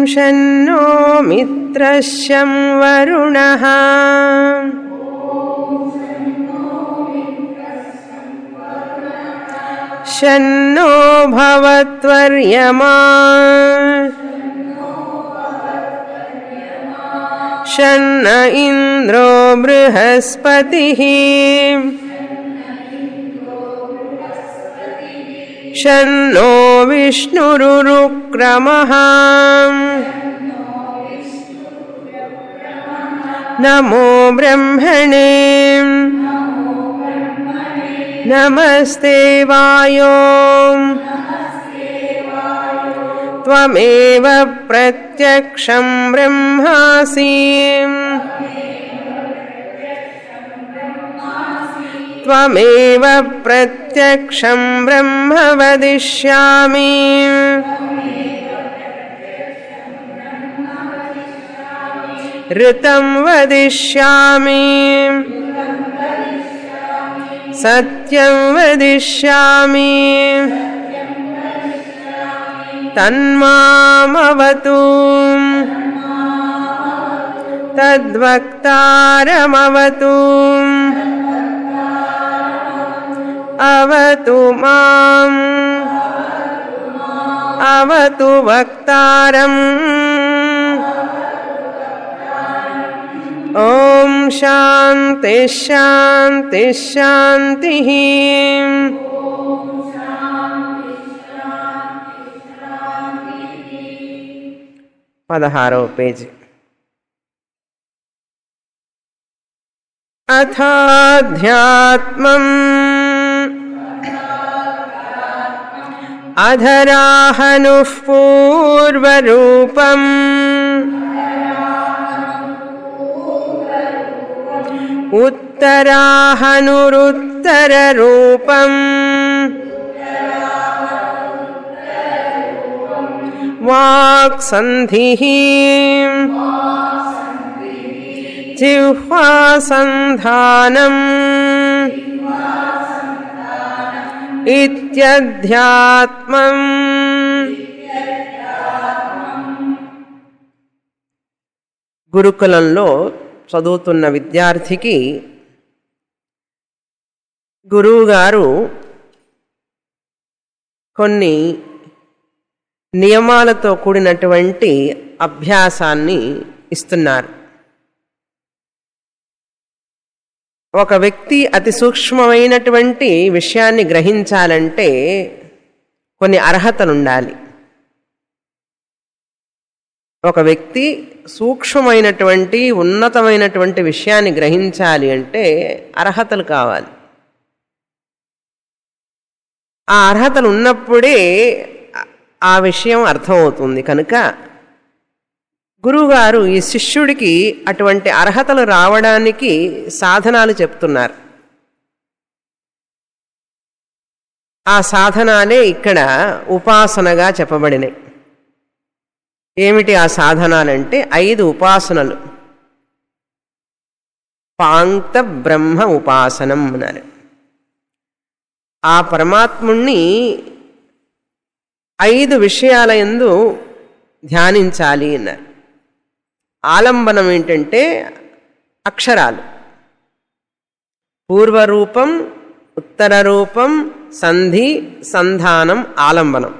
शन्नो मित्रश्यं वरुणः शन्नो भवत्वर्यमा शन्न इन्द्रो बृहस्पतिः शन्नो विष्णुरुरुक्रमः नमो ब्रह्मणे नमस्ते वायो त्वमेव प्रत्यक्षं ब्रह्मासि त्वमेव प्रत्यक्षं ब्रह्म वदिष्यामि ऋतं वदिष्यामि सत्यं वदिष्यामि तन्मामवतु तद्वक्तारमवतु अवतु माम् अवतु वक्तारम् ॐ शान्ति शान्ति शान्तिः పదహారవ పేజీ అథాధ్యాత్మం అధరాహనుః పూర్వరూపం ఉత్తరాహనురుత్తరరూపం వాక్సन्धिः जिह्वासन्धानम् इत्यध्यात्मम् గురుకులంలో చదువుతున్న విద్యార్థికి గురువుగారు కొన్ని నియమాలతో కూడినటువంటి అభ్యాసాన్ని ఇస్తున్నారు ఒక వ్యక్తి అతి సూక్ష్మమైనటువంటి విషయాన్ని గ్రహించాలంటే కొన్ని అర్హతలు ఉండాలి ఒక వ్యక్తి సూక్ష్మమైనటువంటి ఉన్నతమైనటువంటి విషయాన్ని గ్రహించాలి అంటే అర్హతలు కావాలి ఆ అర్హతలు ఉన్నప్పుడే ఆ విషయం అర్థమవుతుంది కనుక గురువుగారు ఈ శిష్యుడికి అటువంటి అర్హతలు రావడానికి సాధనాలు చెప్తున్నారు ఆ సాధనాలే ఇక్కడ ఉపాసనగా చెప్పబడినాయి ఏమిటి ఆ సాధనాలంటే ఐదు ఉపాసనలు పాంక్త బ్రహ్మ ఉపాసనం అన్నారు ఆ పరమాత్ముణ్ణి ఐదు విషయాల ఎందు ధ్యానించాలి అన్నారు ఆలంబనం ఏంటంటే అక్షరాలు పూర్వరూపం ఉత్తర రూపం సంధి సంధానం ఆలంబనం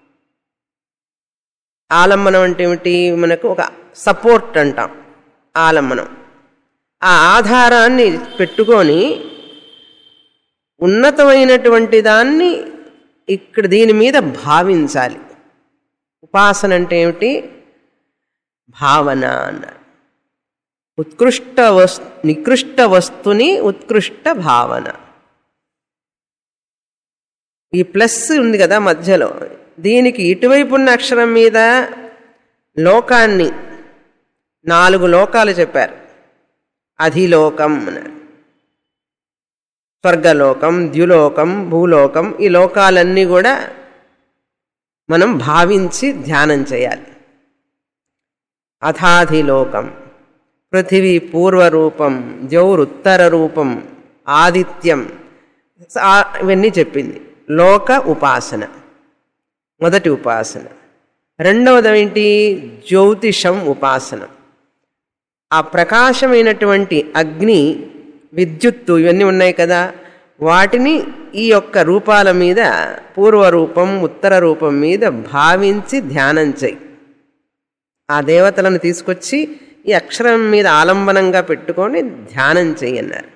ఆలంబనం అంటే ఏమిటి మనకు ఒక సపోర్ట్ అంటాం ఆలంబనం ఆ ఆధారాన్ని పెట్టుకొని ఉన్నతమైనటువంటి దాన్ని ఇక్కడ దీని మీద భావించాలి ఉపాసన అంటే ఏమిటి భావన అన్నారు ఉత్కృష్ట వస్ నికృష్ట వస్తుని ఉత్కృష్ట భావన ఈ ప్లస్ ఉంది కదా మధ్యలో దీనికి ఇటువైపు ఉన్న అక్షరం మీద లోకాన్ని నాలుగు లోకాలు చెప్పారు అధిలోకం అన్నారు స్వర్గలోకం ద్యులోకం భూలోకం ఈ లోకాలన్నీ కూడా మనం భావించి ధ్యానం చేయాలి అథాధిలోకం పృథివీ పూర్వరూపం జౌరుత్తర రూపం ఆదిత్యం ఇవన్నీ చెప్పింది లోక ఉపాసన మొదటి ఉపాసన రెండవది ఏంటి జ్యోతిషం ఉపాసన ఆ ప్రకాశమైనటువంటి అగ్ని విద్యుత్తు ఇవన్నీ ఉన్నాయి కదా వాటిని ఈ యొక్క రూపాల మీద పూర్వరూపం ఉత్తర రూపం మీద భావించి ధ్యానం చేయి ఆ దేవతలను తీసుకొచ్చి ఈ అక్షరం మీద ఆలంబనంగా పెట్టుకొని ధ్యానం చెయ్యి అన్నారు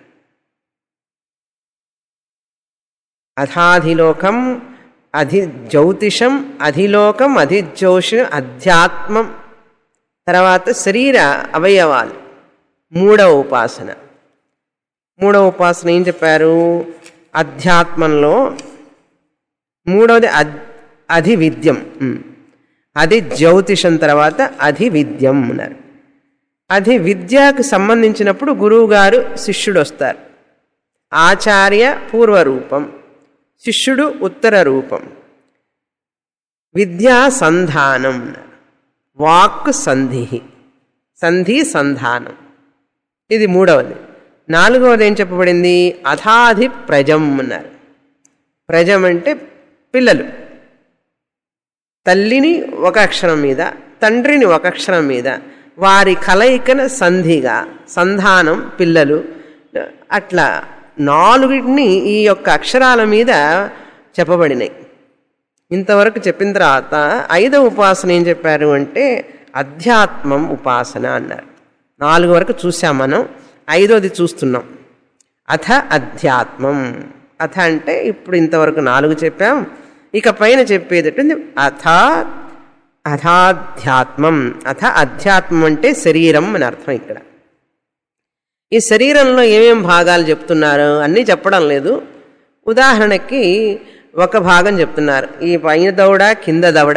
అథాధిలోకం అధి జ్యోతిషం అధిలోకం అధిజ్యోష అధ్యాత్మం తర్వాత శరీర అవయవాలు మూడవ ఉపాసన మూడవ ఉపాసన ఏం చెప్పారు అధ్యాత్మంలో మూడవది అద్ అధివిద్యం ఉమ్. అది జ్యోతిషం తర్వాత అధివిద్యం అన్నారు అది విద్యకు సంబంధించినప్పుడు గురువుగారు శిష్యుడు వస్తారు ఆచార్య పూర్వరూపం శిష్యుడు ఉత్తర రూపం విద్యా సంధానం వాక్ సంధి సంధి సంధానం ఇది మూడవది నాలుగవది ఏం చెప్పబడింది అథాధి ప్రజం అన్నారు ప్రజం అంటే పిల్లలు తల్లిని ఒక అక్షరం మీద తండ్రిని ఒక అక్షరం మీద వారి కలయికన సంధిగా సంధానం పిల్లలు అట్లా నాలుగిటిని ఈ యొక్క అక్షరాల మీద చెప్పబడినాయి ఇంతవరకు చెప్పిన తర్వాత ఐదవ ఉపాసన ఏం చెప్పారు అంటే అధ్యాత్మం ఉపాసన అన్నారు నాలుగు వరకు చూసాం మనం ఐదోది చూస్తున్నాం అథ అధ్యాత్మం అథ అంటే ఇప్పుడు ఇంతవరకు నాలుగు చెప్పాం ఇక పైన చెప్పేది అథ అథాధ్యాత్మం అథ అధ్యాత్మం అంటే శరీరం అని అర్థం ఇక్కడ ఈ శరీరంలో ఏమేం భాగాలు చెప్తున్నారు అన్నీ చెప్పడం లేదు ఉదాహరణకి ఒక భాగం చెప్తున్నారు ఈ పైన దవడ కింద దవడ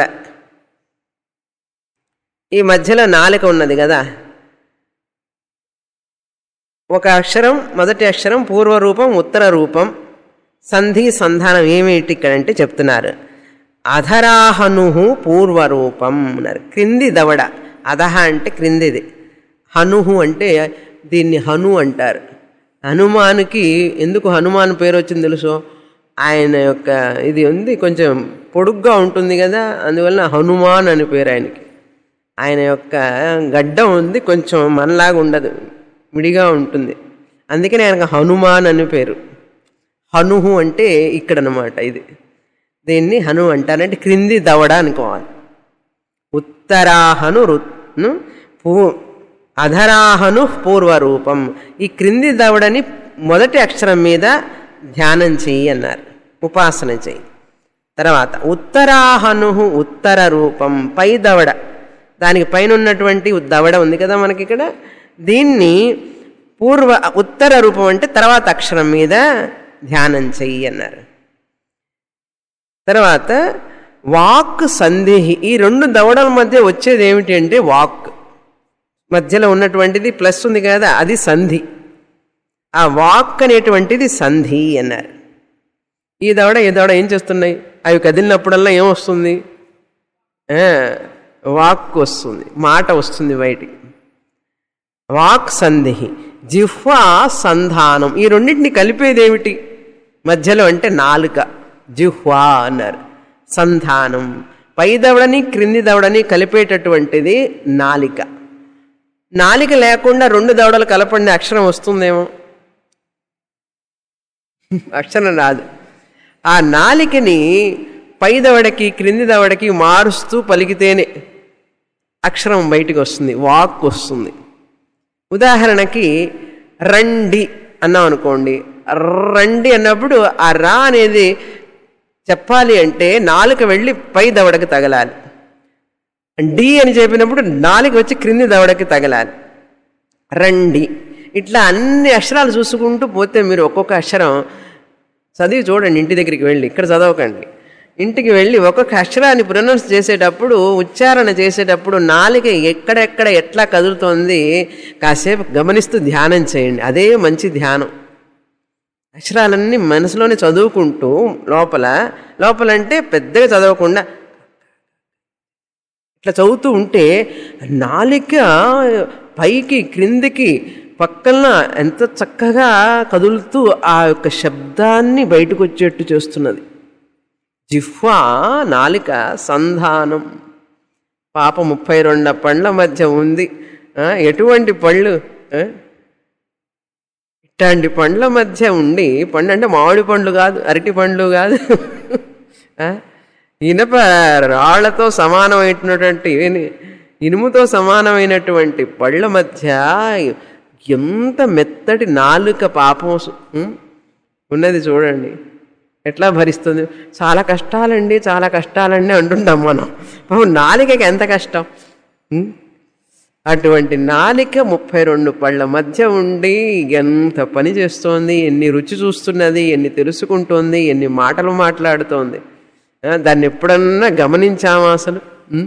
ఈ మధ్యలో నాలుక ఉన్నది కదా ఒక అక్షరం మొదటి అక్షరం పూర్వరూపం ఉత్తర రూపం సంధి సంధానం ఏమిటి ఇక్కడ అంటే చెప్తున్నారు అధరాహను పూర్వరూపం అన్నారు క్రింది దవడ అధహ అంటే క్రిందిది హనుహు అంటే దీన్ని హను అంటారు హనుమానుకి ఎందుకు హనుమాన్ పేరు వచ్చింది తెలుసు ఆయన యొక్క ఇది ఉంది కొంచెం పొడుగ్గా ఉంటుంది కదా అందువలన హనుమాన్ అని పేరు ఆయనకి ఆయన యొక్క గడ్డం ఉంది కొంచెం మనలాగా ఉండదు విడిగా ఉంటుంది అందుకని ఆయనకు హనుమాన్ అని పేరు హనుహు అంటే ఇక్కడ అనమాట ఇది దీన్ని హను అంటారంటే క్రింది దవడ అనుకోవాలి ఉత్తరాహను రుత్ను పూ అధరాహను పూర్వరూపం ఈ క్రింది దవడని మొదటి అక్షరం మీద ధ్యానం చెయ్యి అన్నారు ఉపాసన చెయ్యి తర్వాత ఉత్తరాహను ఉత్తర రూపం పై దవడ దానికి పైన ఉన్నటువంటి దవడ ఉంది కదా మనకి ఇక్కడ దీన్ని పూర్వ ఉత్తర రూపం అంటే తర్వాత అక్షరం మీద ధ్యానం చెయ్యి అన్నారు తర్వాత వాక్ సందేహి ఈ రెండు దవడల మధ్య వచ్చేది ఏమిటి అంటే వాక్ మధ్యలో ఉన్నటువంటిది ప్లస్ ఉంది కదా అది సంధి ఆ వాక్ అనేటువంటిది సంధి అన్నారు ఈ దవడ ఈ దవడ ఏం చేస్తున్నాయి అవి కదిలినప్పుడల్లా ఏమొస్తుంది ఆ, వాక్ వస్తుంది మాట వస్తుంది బయటికి వాక్ సంధి జిహ్వా సంధానం ఈ రెండింటిని కలిపేది ఏమిటి మధ్యలో అంటే నాలుక జిహ్వా అన్నారు సంధానం పై దవడని క్రింది దవడని కలిపేటటువంటిది నాలిక నాలిక లేకుండా రెండు దవడలు కలపండి అక్షరం వస్తుందేమో అక్షరం రాదు ఆ నాలికని పై దవడకి క్రింది దవడకి మారుస్తూ పలికితేనే అక్షరం బయటికి వస్తుంది వాక్ వస్తుంది ఉదాహరణకి రండి అన్నాం అనుకోండి రండి అన్నప్పుడు ఆ రా అనేది చెప్పాలి అంటే నాలుక వెళ్ళి పై దవడకి తగలాలి డి అని చెప్పినప్పుడు నాలుక వచ్చి క్రింది దవడకి తగలాలి రండి ఇట్లా అన్ని అక్షరాలు చూసుకుంటూ పోతే మీరు ఒక్కొక్క అక్షరం చదివి చూడండి ఇంటి దగ్గరికి వెళ్ళి ఇక్కడ చదవకండి ఇంటికి వెళ్ళి ఒక్కొక్క అక్షరాన్ని ప్రొనౌన్స్ చేసేటప్పుడు ఉచ్చారణ చేసేటప్పుడు నాలుక ఎక్కడెక్కడ ఎట్లా కదులుతోంది కాసేపు గమనిస్తూ ధ్యానం చేయండి అదే మంచి ధ్యానం అక్షరాలన్నీ మనసులోనే చదువుకుంటూ లోపల లోపలంటే పెద్దగా చదవకుండా ఇట్లా చదువుతూ ఉంటే నాలిక పైకి క్రిందికి పక్కన ఎంత చక్కగా కదులుతూ ఆ యొక్క శబ్దాన్ని బయటకు వచ్చేట్టు చేస్తున్నది జిహ్వా నాలిక సంధానం పాప ముప్పై రెండు పండ్ల మధ్య ఉంది ఆ, ఎటువంటి పళ్ళు ఆ? ఇట్లాంటి పండ్ల మధ్య ఉండి పండు అంటే మామిడి పండ్లు కాదు అరటి పండ్లు కాదు ఆ? ఇనప రాళ్లతో సమానమైనటువంటి ఇని- ఇనుముతో సమానమైనటువంటి పళ్ళ మధ్య ఎంత మెత్తటి నాలుక పాపం సు- ఉం? ఉన్నది చూడండి ఎట్లా భరిస్తుంది చాలా కష్టాలండి చాలా కష్టాలండి అంటుంటాం మనం పాపం నాలికకి ఎంత కష్టం ఉం? అటువంటి నాలిక ముప్పై రెండు పళ్ళ మధ్య ఉండి ఎంత పని చేస్తోంది ఎన్ని రుచి చూస్తున్నది ఎన్ని తెలుసుకుంటోంది ఎన్ని మాటలు మాట్లాడుతోంది ఆ, దాన్ని ఎప్పుడన్నా గమనించామా అసలు ఉం?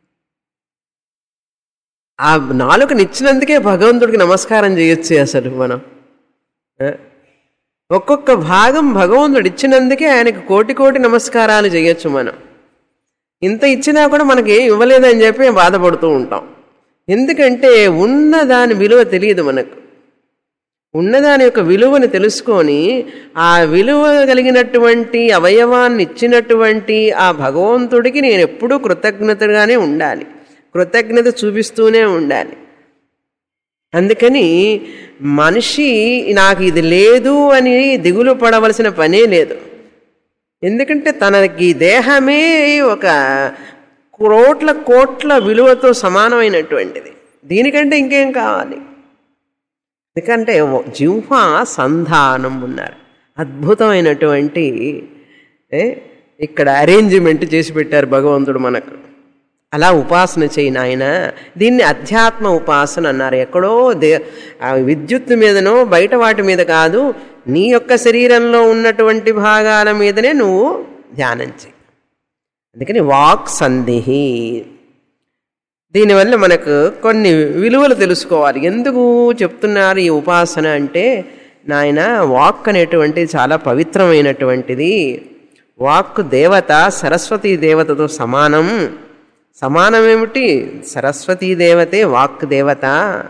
ఆ నాలుకని ఇచ్చినందుకే భగవంతుడికి నమస్కారం చేయొచ్చు అసలు మనం ఆ? ఒక్కొక్క భాగం భగవంతుడు ఇచ్చినందుకే ఆయనకు కోటి కోటి నమస్కారాలు చేయొచ్చు మనం ఇంత ఇచ్చినా కూడా మనకి ఏం ఇవ్వలేదని చెప్పి బాధపడుతూ ఉంటాం ఎందుకంటే ఉన్న దాని విలువ తెలియదు మనకు ఉన్నదాని యొక్క విలువని తెలుసుకొని ఆ విలువ కలిగినటువంటి అవయవాన్ని ఇచ్చినటువంటి ఆ భగవంతుడికి నేను ఎప్పుడూ కృతజ్ఞతగానే ఉండాలి కృతజ్ఞత చూపిస్తూనే ఉండాలి అందుకని మనిషి నాకు ఇది లేదు అని దిగులు పడవలసిన పనే లేదు ఎందుకంటే తనకి దేహమే ఒక కోట్ల కోట్ల విలువతో సమానమైనటువంటిది దీనికంటే ఇంకేం కావాలి ఎందుకంటే జిహ్వ సంధానం ఉన్నారు అద్భుతమైనటువంటి ఏ, ఇక్కడ అరేంజ్మెంట్ చేసి పెట్టారు భగవంతుడు మనకు అలా ఉపాసన చేయి నాయన దీన్ని అధ్యాత్మ ఉపాసన అన్నారు ఎక్కడో దే ఆ విద్యుత్ మీదనో బయట వాటి మీద కాదు నీ యొక్క శరీరంలో ఉన్నటువంటి భాగాల మీదనే నువ్వు ధ్యానం చేయి అందుకని వాక్ సంధిహి దీనివల్ల మనకు కొన్ని విలువలు తెలుసుకోవాలి ఎందుకు చెప్తున్నారు ఈ ఉపాసన అంటే నాయన వాక్ అనేటువంటిది చాలా పవిత్రమైనటువంటిది వాక్ దేవత సరస్వతీ దేవతతో సమానం సమానమేమిటి సరస్వతీ దేవతే వాక్ దేవత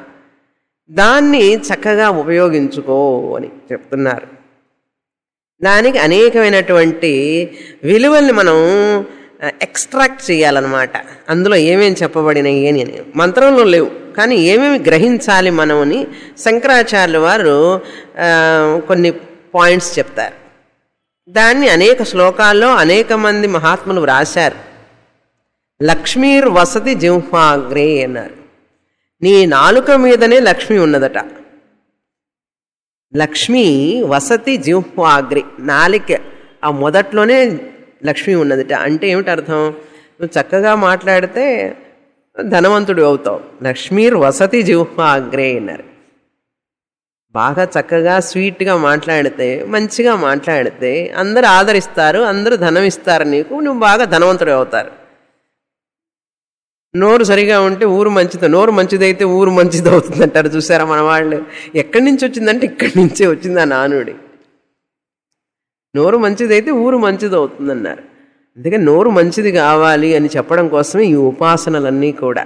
దాన్ని చక్కగా ఉపయోగించుకో అని చెప్తున్నారు దానికి అనేకమైనటువంటి విలువల్ని మనం ఎక్స్ట్రాక్ట్ చేయాలన్నమాట అందులో ఏమేమి చెప్పబడినాయి అని అని మంత్రంలో లేవు కానీ ఏమేమి గ్రహించాలి మనం అని శంకరాచార్యుల వారు ఆ, కొన్ని పాయింట్స్ చెప్తారు దాన్ని అనేక శ్లోకాల్లో అనేక మంది మహాత్ములు వ్రాశారు లక్ష్మీర్ వసతి జింహాగ్రే అన్నారు నీ నాలుక మీదనే లక్ష్మి ఉన్నదట లక్ష్మి వసతి జిహ్వాగ్రి నాలిక ఆ మొదట్లోనే లక్ష్మి ఉన్నదట అంటే ఏమిటి అర్థం నువ్వు చక్కగా మాట్లాడితే ధనవంతుడు అవుతావు లక్ష్మీర్ వసతి జిహ్వాగ్రే అన్నారు బాగా చక్కగా స్వీట్గా మాట్లాడితే మంచిగా మాట్లాడితే అందరూ ఆదరిస్తారు అందరూ ధనం ఇస్తారు నీకు నువ్వు బాగా ధనవంతుడు అవుతారు నోరు సరిగా ఉంటే ఊరు మంచిది నోరు మంచిదైతే ఊరు మంచిది అవుతుంది అంటారు చూసారా మన వాళ్ళు ఎక్కడి నుంచి వచ్చిందంటే ఇక్కడి నుంచే వచ్చింది ఆ నానుడి నోరు మంచిదైతే ఊరు మంచిది అవుతుందన్నారు అందుకని నోరు మంచిది కావాలి అని చెప్పడం కోసమే ఈ ఉపాసనలన్నీ కూడా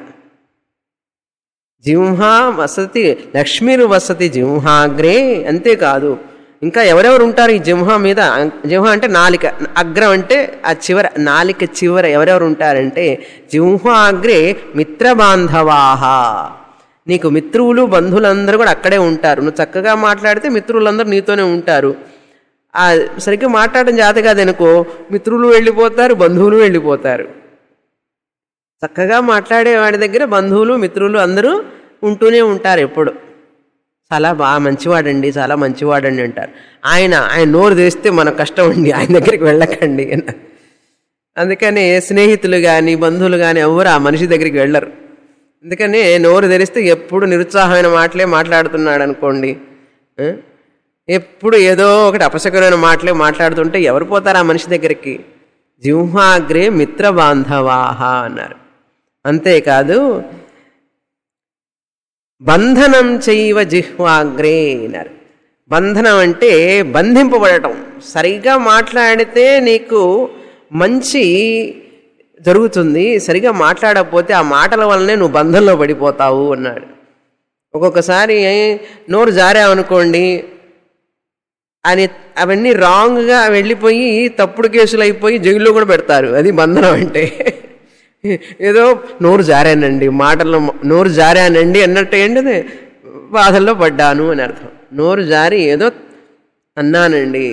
జింహా వసతి లక్ష్మీరు వసతి జింహాగ్రే అంతేకాదు ఇంకా ఎవరెవరు ఉంటారు ఈ జింహ మీద జింహ అంటే నాలిక అగ్రం అంటే ఆ చివర నాలిక చివర ఎవరెవరు ఉంటారంటే జింహాగ్రే మిత్రబాంధవాహ నీకు మిత్రువులు బంధువులందరూ కూడా అక్కడే ఉంటారు నువ్వు చక్కగా మాట్లాడితే మిత్రులందరూ నీతోనే ఉంటారు ఆ సరిగ్గా మాట్లాడడం జాత కాదనుకో మిత్రులు వెళ్ళిపోతారు బంధువులు వెళ్ళిపోతారు చక్కగా మాట్లాడే వాడి దగ్గర బంధువులు మిత్రులు అందరూ ఉంటూనే ఉంటారు ఎప్పుడు చాలా బాగా మంచివాడండి చాలా మంచివాడండి అంటారు ఆయన ఆయన నోరు తెస్తే మన కష్టం అండి ఆయన దగ్గరికి వెళ్ళకండి అన్నారు అందుకని స్నేహితులు కానీ బంధువులు కానీ ఎవరు ఆ మనిషి దగ్గరికి వెళ్ళరు అందుకని నోరు తెరిస్తే ఎప్పుడు నిరుత్సాహమైన మాటలే మాట్లాడుతున్నాడు అనుకోండి ఆ? ఎప్పుడు ఏదో ఒకటి అపశకరమైన మాటలే మాట్లాడుతుంటే ఎవరు పోతారు ఆ మనిషి దగ్గరికి జింహాగ్రే మిత్ర బాంధవాహ అన్నారు అంతేకాదు బంధనం చేయవ జిహ్వాగ్రే అన్నారు బంధనం అంటే బంధింపబడటం సరిగ్గా మాట్లాడితే నీకు మంచి జరుగుతుంది సరిగా మాట్లాడకపోతే ఆ మాటల వల్లనే నువ్వు బంధంలో పడిపోతావు అన్నాడు ఒక్కొక్కసారి నోరు జారావనుకోండి అని అవన్నీ రాంగ్గా వెళ్ళిపోయి తప్పుడు కేసులు అయిపోయి జైల్లో కూడా పెడతారు అది బంధనం అంటే ఏదో నోరు జారానండి మాటల్లో నోరు జారానండి అన్నట్టు ఏంటిది బాధల్లో పడ్డాను అని అర్థం నోరు జారి ఏదో అన్నానండి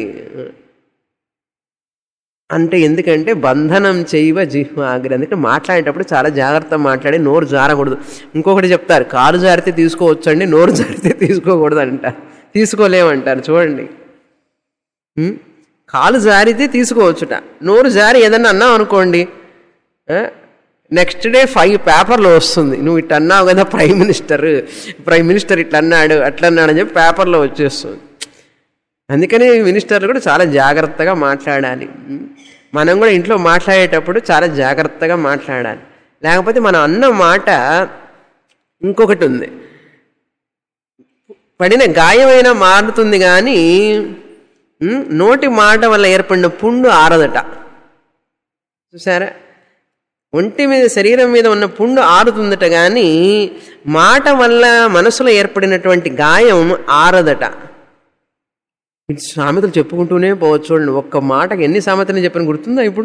అంటే ఎందుకంటే బంధనం చేయవ జిహ్వాగ్రి అందుకే మాట్లాడేటప్పుడు చాలా జాగ్రత్త మాట్లాడి నోరు జారకూడదు ఇంకొకటి చెప్తారు కాలు జారితే తీసుకోవచ్చండి నోరు జారితే తీసుకోకూడదు అంటారు తీసుకోలేమంటారు చూడండి ఉం? కాలు జారితే తీసుకోవచ్చుట నోరు జారి ఏదన్నా అన్నావు అనుకోండి నెక్స్ట్ డే ఫైవ్ పేపర్లో వస్తుంది నువ్వు ఇట్లా అన్నావు కదా ప్రైమ్ మినిస్టర్ ప్రైమ్ మినిస్టర్ ఇట్లా అన్నాడు అట్లా అన్నాడు అని చెప్పి పేపర్లో వచ్చేస్తుంది అందుకని మినిస్టర్లు కూడా చాలా జాగ్రత్తగా మాట్లాడాలి ఉం? మనం కూడా ఇంట్లో మాట్లాడేటప్పుడు చాలా జాగ్రత్తగా మాట్లాడాలి లేకపోతే మనం అన్న మాట ఇంకొకటి ఉంది పడిన గాయమైనా మారుతుంది కానీ ఉం, నోటి మాట వల్ల ఏర్పడిన పుండు ఆరదట చూసారా ఒంటి మీద శరీరం మీద ఉన్న పుండు ఆరుతుందట కానీ మాట వల్ల మనసులో ఏర్పడినటువంటి గాయం ఆరదట ఇటు సామెతలు చెప్పుకుంటూనే పోవచ్చు చూడండి ఒక్క మాటకి ఎన్ని సామెతలు చెప్పని గుర్తుందా ఇప్పుడు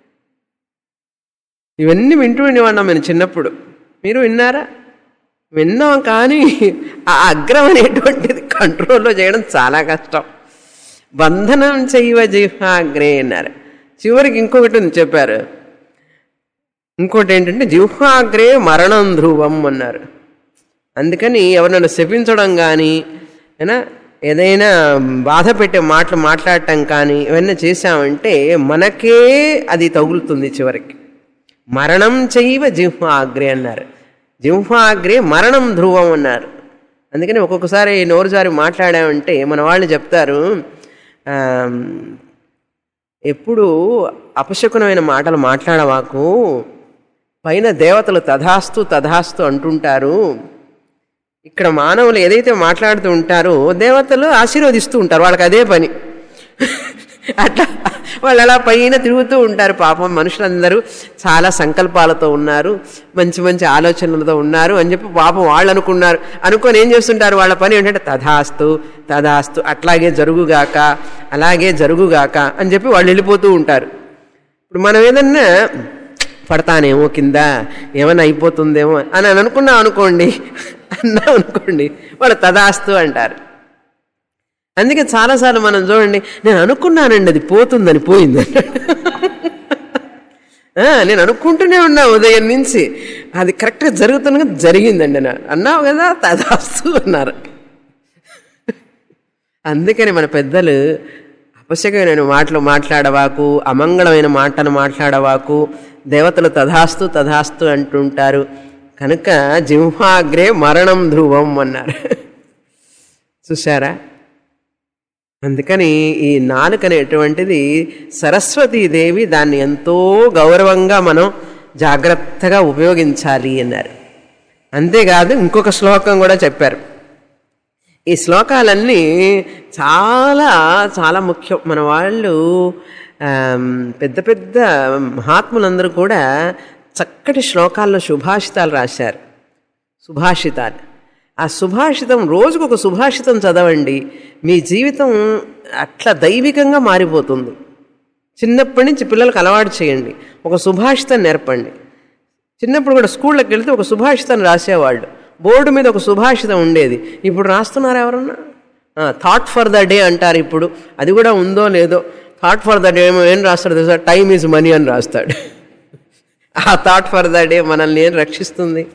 ఇవన్నీ వింటూ వినేవాళ్ళం నేను చిన్నప్పుడు మీరు విన్నారా విన్నాం కానీ ఆ అగ్రం అనేటువంటిది కంట్రోల్లో చేయడం చాలా కష్టం బంధనం చేయవ జిహ్వాగ్రే అన్నారు చివరికి ఇంకొకటి ఉంది చెప్పారు ఇంకోటి ఏంటంటే జిహ్వాగ్రే మరణం ధ్రువం అన్నారు అందుకని ఎవరినైనా శపించడం కానీ ఏనా ఏదైనా బాధ పెట్టే మాటలు మాట్లాడటం కానీ ఇవన్నీ చేశామంటే మనకే అది తగులుతుంది చివరికి మరణం చేయవ జిహ్వాగ్రే అన్నారు జిహ్వాగ్రే మరణం ధ్రువం అన్నారు అందుకని ఒక్కొక్కసారి నోరు జారి మాట్లాడామంటే మన వాళ్ళు చెప్తారు ఆమ్, ఎప్పుడు అపశకునమైన మాటలు మాట్లాడవాకు పైన దేవతలు తథాస్తు తథాస్తు అంటుంటారు ఇక్కడ మానవులు ఏదైతే మాట్లాడుతూ ఉంటారో దేవతలు ఆశీర్వదిస్తూ ఉంటారు వాళ్ళకి అదే పని అట్లా వాళ్ళు అలా పైన తిరుగుతూ ఉంటారు పాపం మనుషులందరూ చాలా సంకల్పాలతో ఉన్నారు మంచి మంచి ఆలోచనలతో ఉన్నారు అని చెప్పి పాపం వాళ్ళు అనుకున్నారు అనుకొని ఏం చేస్తుంటారు వాళ్ళ పని ఏంటంటే తథాస్తు తథాస్తు అట్లాగే జరుగుగాక అలాగే జరుగుగాక అని చెప్పి వాళ్ళు వెళ్ళిపోతూ ఉంటారు ఇప్పుడు మనం ఏదన్నా పడతానేమో కింద ఏమైనా అయిపోతుందేమో అని అని అనుకున్నాం అనుకోండి అన్నాం అనుకోండి వాళ్ళు తదాస్తు అంటారు అందుకే చాలాసార్లు మనం చూడండి నేను అనుకున్నానండి అది పోతుందని పోయింది ఆ, నేను అనుకుంటూనే ఉన్నా ఉదయం నుంచి అది కరెక్ట్గా జరుగుతున్నగా జరిగిందండి నా అన్నావు కదా తదాస్తు అన్నారు అందుకని మన పెద్దలు అపశకమైన మాటలు మాట్లాడవాకు అమంగళమైన మాటలు మాట్లాడవాకు దేవతలు తథాస్తు తథాస్తు అంటుంటారు కనుక జింహాగ్రే మరణం ధ్రువం అన్నారు చూసారా అందుకని ఈ నాలుక అనేటువంటిది సరస్వతీదేవి దాన్ని ఎంతో గౌరవంగా మనం జాగ్రత్తగా ఉపయోగించాలి అన్నారు అంతేకాదు ఇంకొక శ్లోకం కూడా చెప్పారు ఈ శ్లోకాలన్నీ చాలా చాలా ముఖ్యం మన వాళ్ళు ఆమ్, పెద్ద పెద్ద మహాత్ములందరూ కూడా చక్కటి శ్లోకాల్లో సుభాషితాలు రాశారు సుభాషితాలు ఆ సుభాషితం రోజుకు ఒక సుభాషితం చదవండి మీ జీవితం అట్లా దైవికంగా మారిపోతుంది చిన్నప్పటి నుంచి పిల్లలకు అలవాటు చేయండి ఒక సుభాషితం నేర్పండి చిన్నప్పుడు కూడా స్కూళ్ళకి వెళ్తే ఒక సుభాషితం రాసేవాళ్ళు బోర్డు మీద ఒక సుభాషితం ఉండేది ఇప్పుడు రాస్తున్నారు ఎవరన్నా థాట్ ఫర్ ద డే అంటారు ఇప్పుడు అది కూడా ఉందో లేదో థాట్ ఫర్ ద డే ఏమో ఏం రాస్తాడు తెలుసా టైమ్ ఈజ్ మనీ అని రాస్తాడు ఆ థాట్ ఫర్ ద డే మనల్ని ఏం రక్షిస్తుంది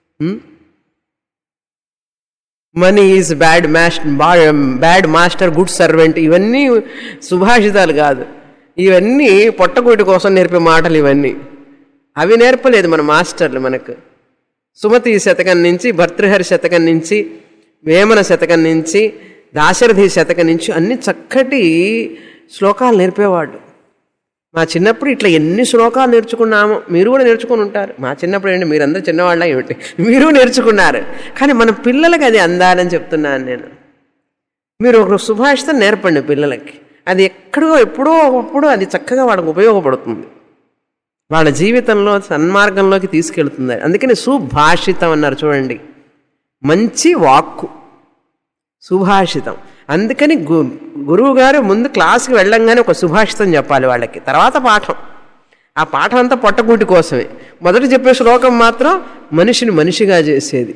money is bad mast bad master good servant ఇవన్నీ సుభాషితాలు కాదు ఇవన్నీ పొట్టకూటి కోసం నేర్పే మాటలు ఇవన్నీ అవి నేర్పలేదు మన మాస్టర్లు మనకు సుమతి శతకం నుంచి భర్తృహరి శతకం నుంచి వేమన శతకం నుంచి దాశరథి శతకం నుంచి అన్ని చక్కటి శ్లోకాలు నేర్పేవాడు మా చిన్నప్పుడు ఇట్లా ఎన్ని శ్లోకాలు నేర్చుకున్నామో మీరు కూడా నేర్చుకుని ఉంటారు మా చిన్నప్పుడు ఏంటి మీరందరూ చిన్నవాళ్ళ ఏమిటి మీరు నేర్చుకున్నారు కానీ మన పిల్లలకి అది అందాలని చెప్తున్నాను నేను మీరు ఒక సుభాషితం నేర్పండి పిల్లలకి అది ఎక్కడో ఎప్పుడో ఒకప్పుడు అది చక్కగా వాళ్ళకి ఉపయోగపడుతుంది వాళ్ళ జీవితంలో సన్మార్గంలోకి తీసుకెళ్తుంది అందుకని సుభాషితం అన్నారు చూడండి మంచి వాక్కు సుభాషితం అందుకని గు గురువు గారు ముందు క్లాస్కి వెళ్ళంగానే ఒక సుభాషితం చెప్పాలి వాళ్ళకి తర్వాత పాఠం ఆ పాఠం అంతా పొట్టకూటి కోసమే మొదట చెప్పే శ్లోకం మాత్రం మనిషిని మనిషిగా చేసేది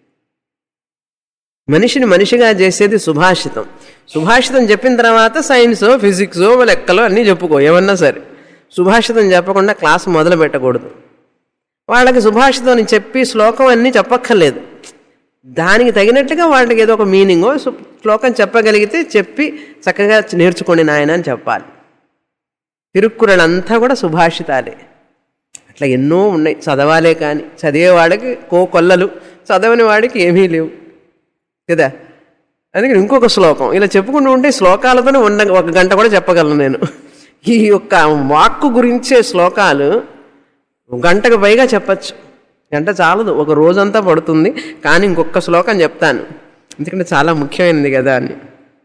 మనిషిని మనిషిగా చేసేది సుభాషితం సుభాషితం చెప్పిన తర్వాత సైన్సో ఫిజిక్సో లెక్కలో అన్నీ చెప్పుకో ఏమన్నా సరే సుభాషితం చెప్పకుండా క్లాస్ మొదలు పెట్టకూడదు వాళ్ళకి సుభాషితం అని చెప్పి శ్లోకం అన్నీ చెప్పక్కర్లేదు దానికి తగినట్టుగా వాళ్ళకి ఏదో ఒక మీనింగో సు- శ్లోకం చెప్పగలిగితే చెప్పి చక్కగా నేర్చుకోండి నాయన అని చెప్పాలి తిరుక్కురలంతా కూడా సుభాషితాలే అట్లా ఎన్నో ఉన్నాయి చదవాలే కానీ చదివేవాడికి కో కొల్లలు చదవని వాడికి ఏమీ లేవు కదా అందుకని ఇంకొక శ్లోకం ఇలా చెప్పుకుంటూ ఉంటే శ్లోకాలతోనే ఉన్న ఒక గంట కూడా చెప్పగలను నేను ఈ యొక్క వాక్కు గురించే శ్లోకాలు ఒక గంటకు పైగా చెప్పచ్చు గంట చాలదు ఒక రోజంతా పడుతుంది కానీ ఇంకొక శ్లోకం చెప్తాను ఎందుకంటే చాలా ముఖ్యమైనది కదా అని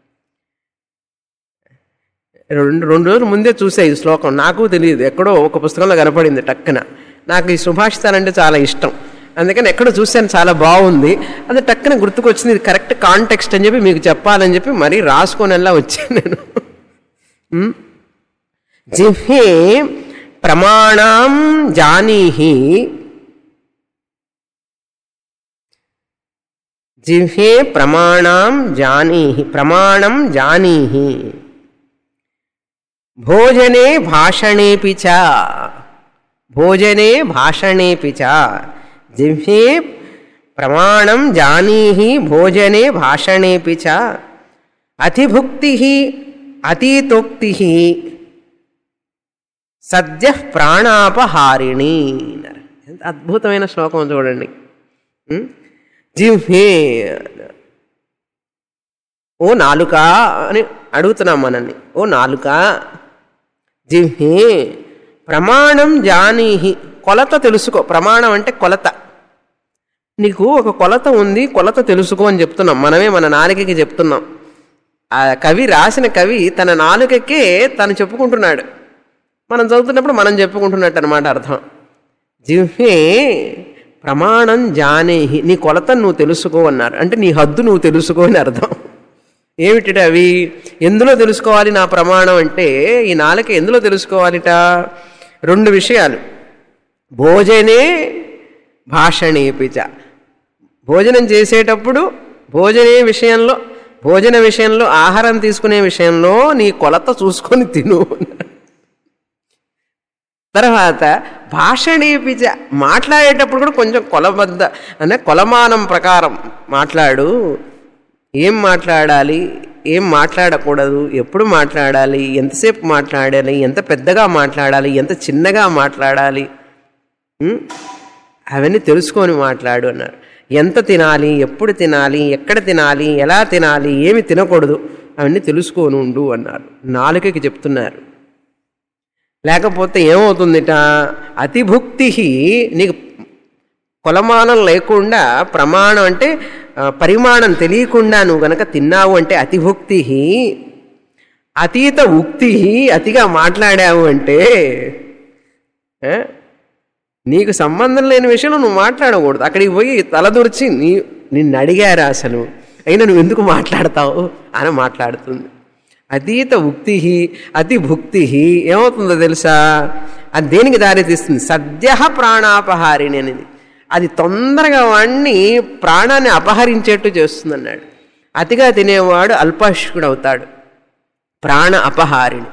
రెండు రెండు రోజుల ముందే చూసే ఈ శ్లోకం నాకు తెలియదు ఎక్కడో ఒక పుస్తకంలో కనపడింది టక్కున నాకు ఈ సుభాషితాలంటే చాలా ఇష్టం అందుకని ఎక్కడో చూశాను చాలా బాగుంది అది టక్కున గుర్తుకొచ్చింది ఇది కరెక్ట్ కాంటెక్స్ట్ అని చెప్పి మీకు చెప్పాలని చెప్పి మరీ రాసుకొని అలా వచ్చాను నేను ఉమ్. జిహ్వే ప్రమాణం జానీహి జిహ్వే ప్రమాణం జానీహి ప్రమాణం జానీహి భోజనే భాషణేపి చ భోజనే భాషణేపి చ జిహ్వే ప్రమాణం జానీహి భోజనే భాషణేపి చ అతిభుక్తి అతీతోక్తి సద్య ప్రాణాపహారిణి అన్నారు. ఎంత అద్భుతమైన శ్లోకం చూడండి ఉం? జిహ్వే ఓ నాలుక అని అడుగుతున్నాం మనల్ని ఓ నాలుక జిహ్వే ప్రమాణం జానీహి కొలత తెలుసుకో ప్రమాణం అంటే కొలత నీకు ఒక కొలత ఉంది కొలత తెలుసుకో అని చెప్తున్నాం మనమే మన నాలుకకి చెప్తున్నాం ఆ కవి రాసిన కవి తన నాలుకకే తను చెప్పుకుంటున్నాడు మనం చదువుతున్నప్పుడు మనం చెప్పుకుంటున్నట్టు అనమాట అర్థం జిహ్వే ప్రమాణం జానేహి నీ కొలతను నువ్వు తెలుసుకో అన్నారు అంటే నీ హద్దు నువ్వు తెలుసుకో అని అర్థం ఏమిటి అవి ఎందులో తెలుసుకోవాలి నా ప్రమాణం అంటే ఈ నాలుక ఎందులో తెలుసుకోవాలిట రెండు విషయాలు భోజనే భాషణేపిచ భోజనం చేసేటప్పుడు భోజనే విషయంలో భోజన విషయంలో ఆహారం తీసుకునే విషయంలో నీ కొలత చూసుకొని తిను తర్వాత భాషణేపిచ మాట్లాడేటప్పుడు కూడా కొంచెం కొలబద్ద అంటే కొలమానం ప్రకారం మాట్లాడు ఏం మాట్లాడాలి ఏం మాట్లాడకూడదు ఎప్పుడు మాట్లాడాలి ఎంతసేపు మాట్లాడాలి ఎంత పెద్దగా మాట్లాడాలి ఎంత చిన్నగా మాట్లాడాలి ఉం? అవన్నీ తెలుసుకొని మాట్లాడు అన్నారు ఎంత తినాలి ఎప్పుడు తినాలి ఎక్కడ తినాలి ఎలా తినాలి ఏమి తినకూడదు అవన్నీ తెలుసుకొని ఉండు అన్నారు నాలుకకి చెప్తున్నారు లేకపోతే ఏమవుతుందిట అతిభుక్తి నీకు కొలమానం లేకుండా ప్రమాణం అంటే ఆ, పరిమాణం తెలియకుండా నువ్వు గనక తిన్నావు అంటే అతిభుక్తి అతీత ఉక్తి అతిగా మాట్లాడావు అంటే ఏ? నీకు సంబంధం లేని విషయంలో నువ్వు మాట్లాడకూడదు అక్కడికి పోయి తలదూర్చి నీ నిన్ను అడిగారా అసలు అయినా నువ్వు ఎందుకు మాట్లాడతావు అని మాట్లాడుతుంది అతీత ఉక్తి అతి భుక్తి ఏమవుతుందో తెలుసా అది దేనికి దారి తీస్తుంది సద్య ప్రాణాపహారిణి అనేది అది తొందరగా వాణ్ణి ప్రాణాన్ని అపహరించేట్టు చేస్తుంది అన్నాడు అతిగా తినేవాడు అల్పాయుష్కుడు అవుతాడు ప్రాణ అపహారిణి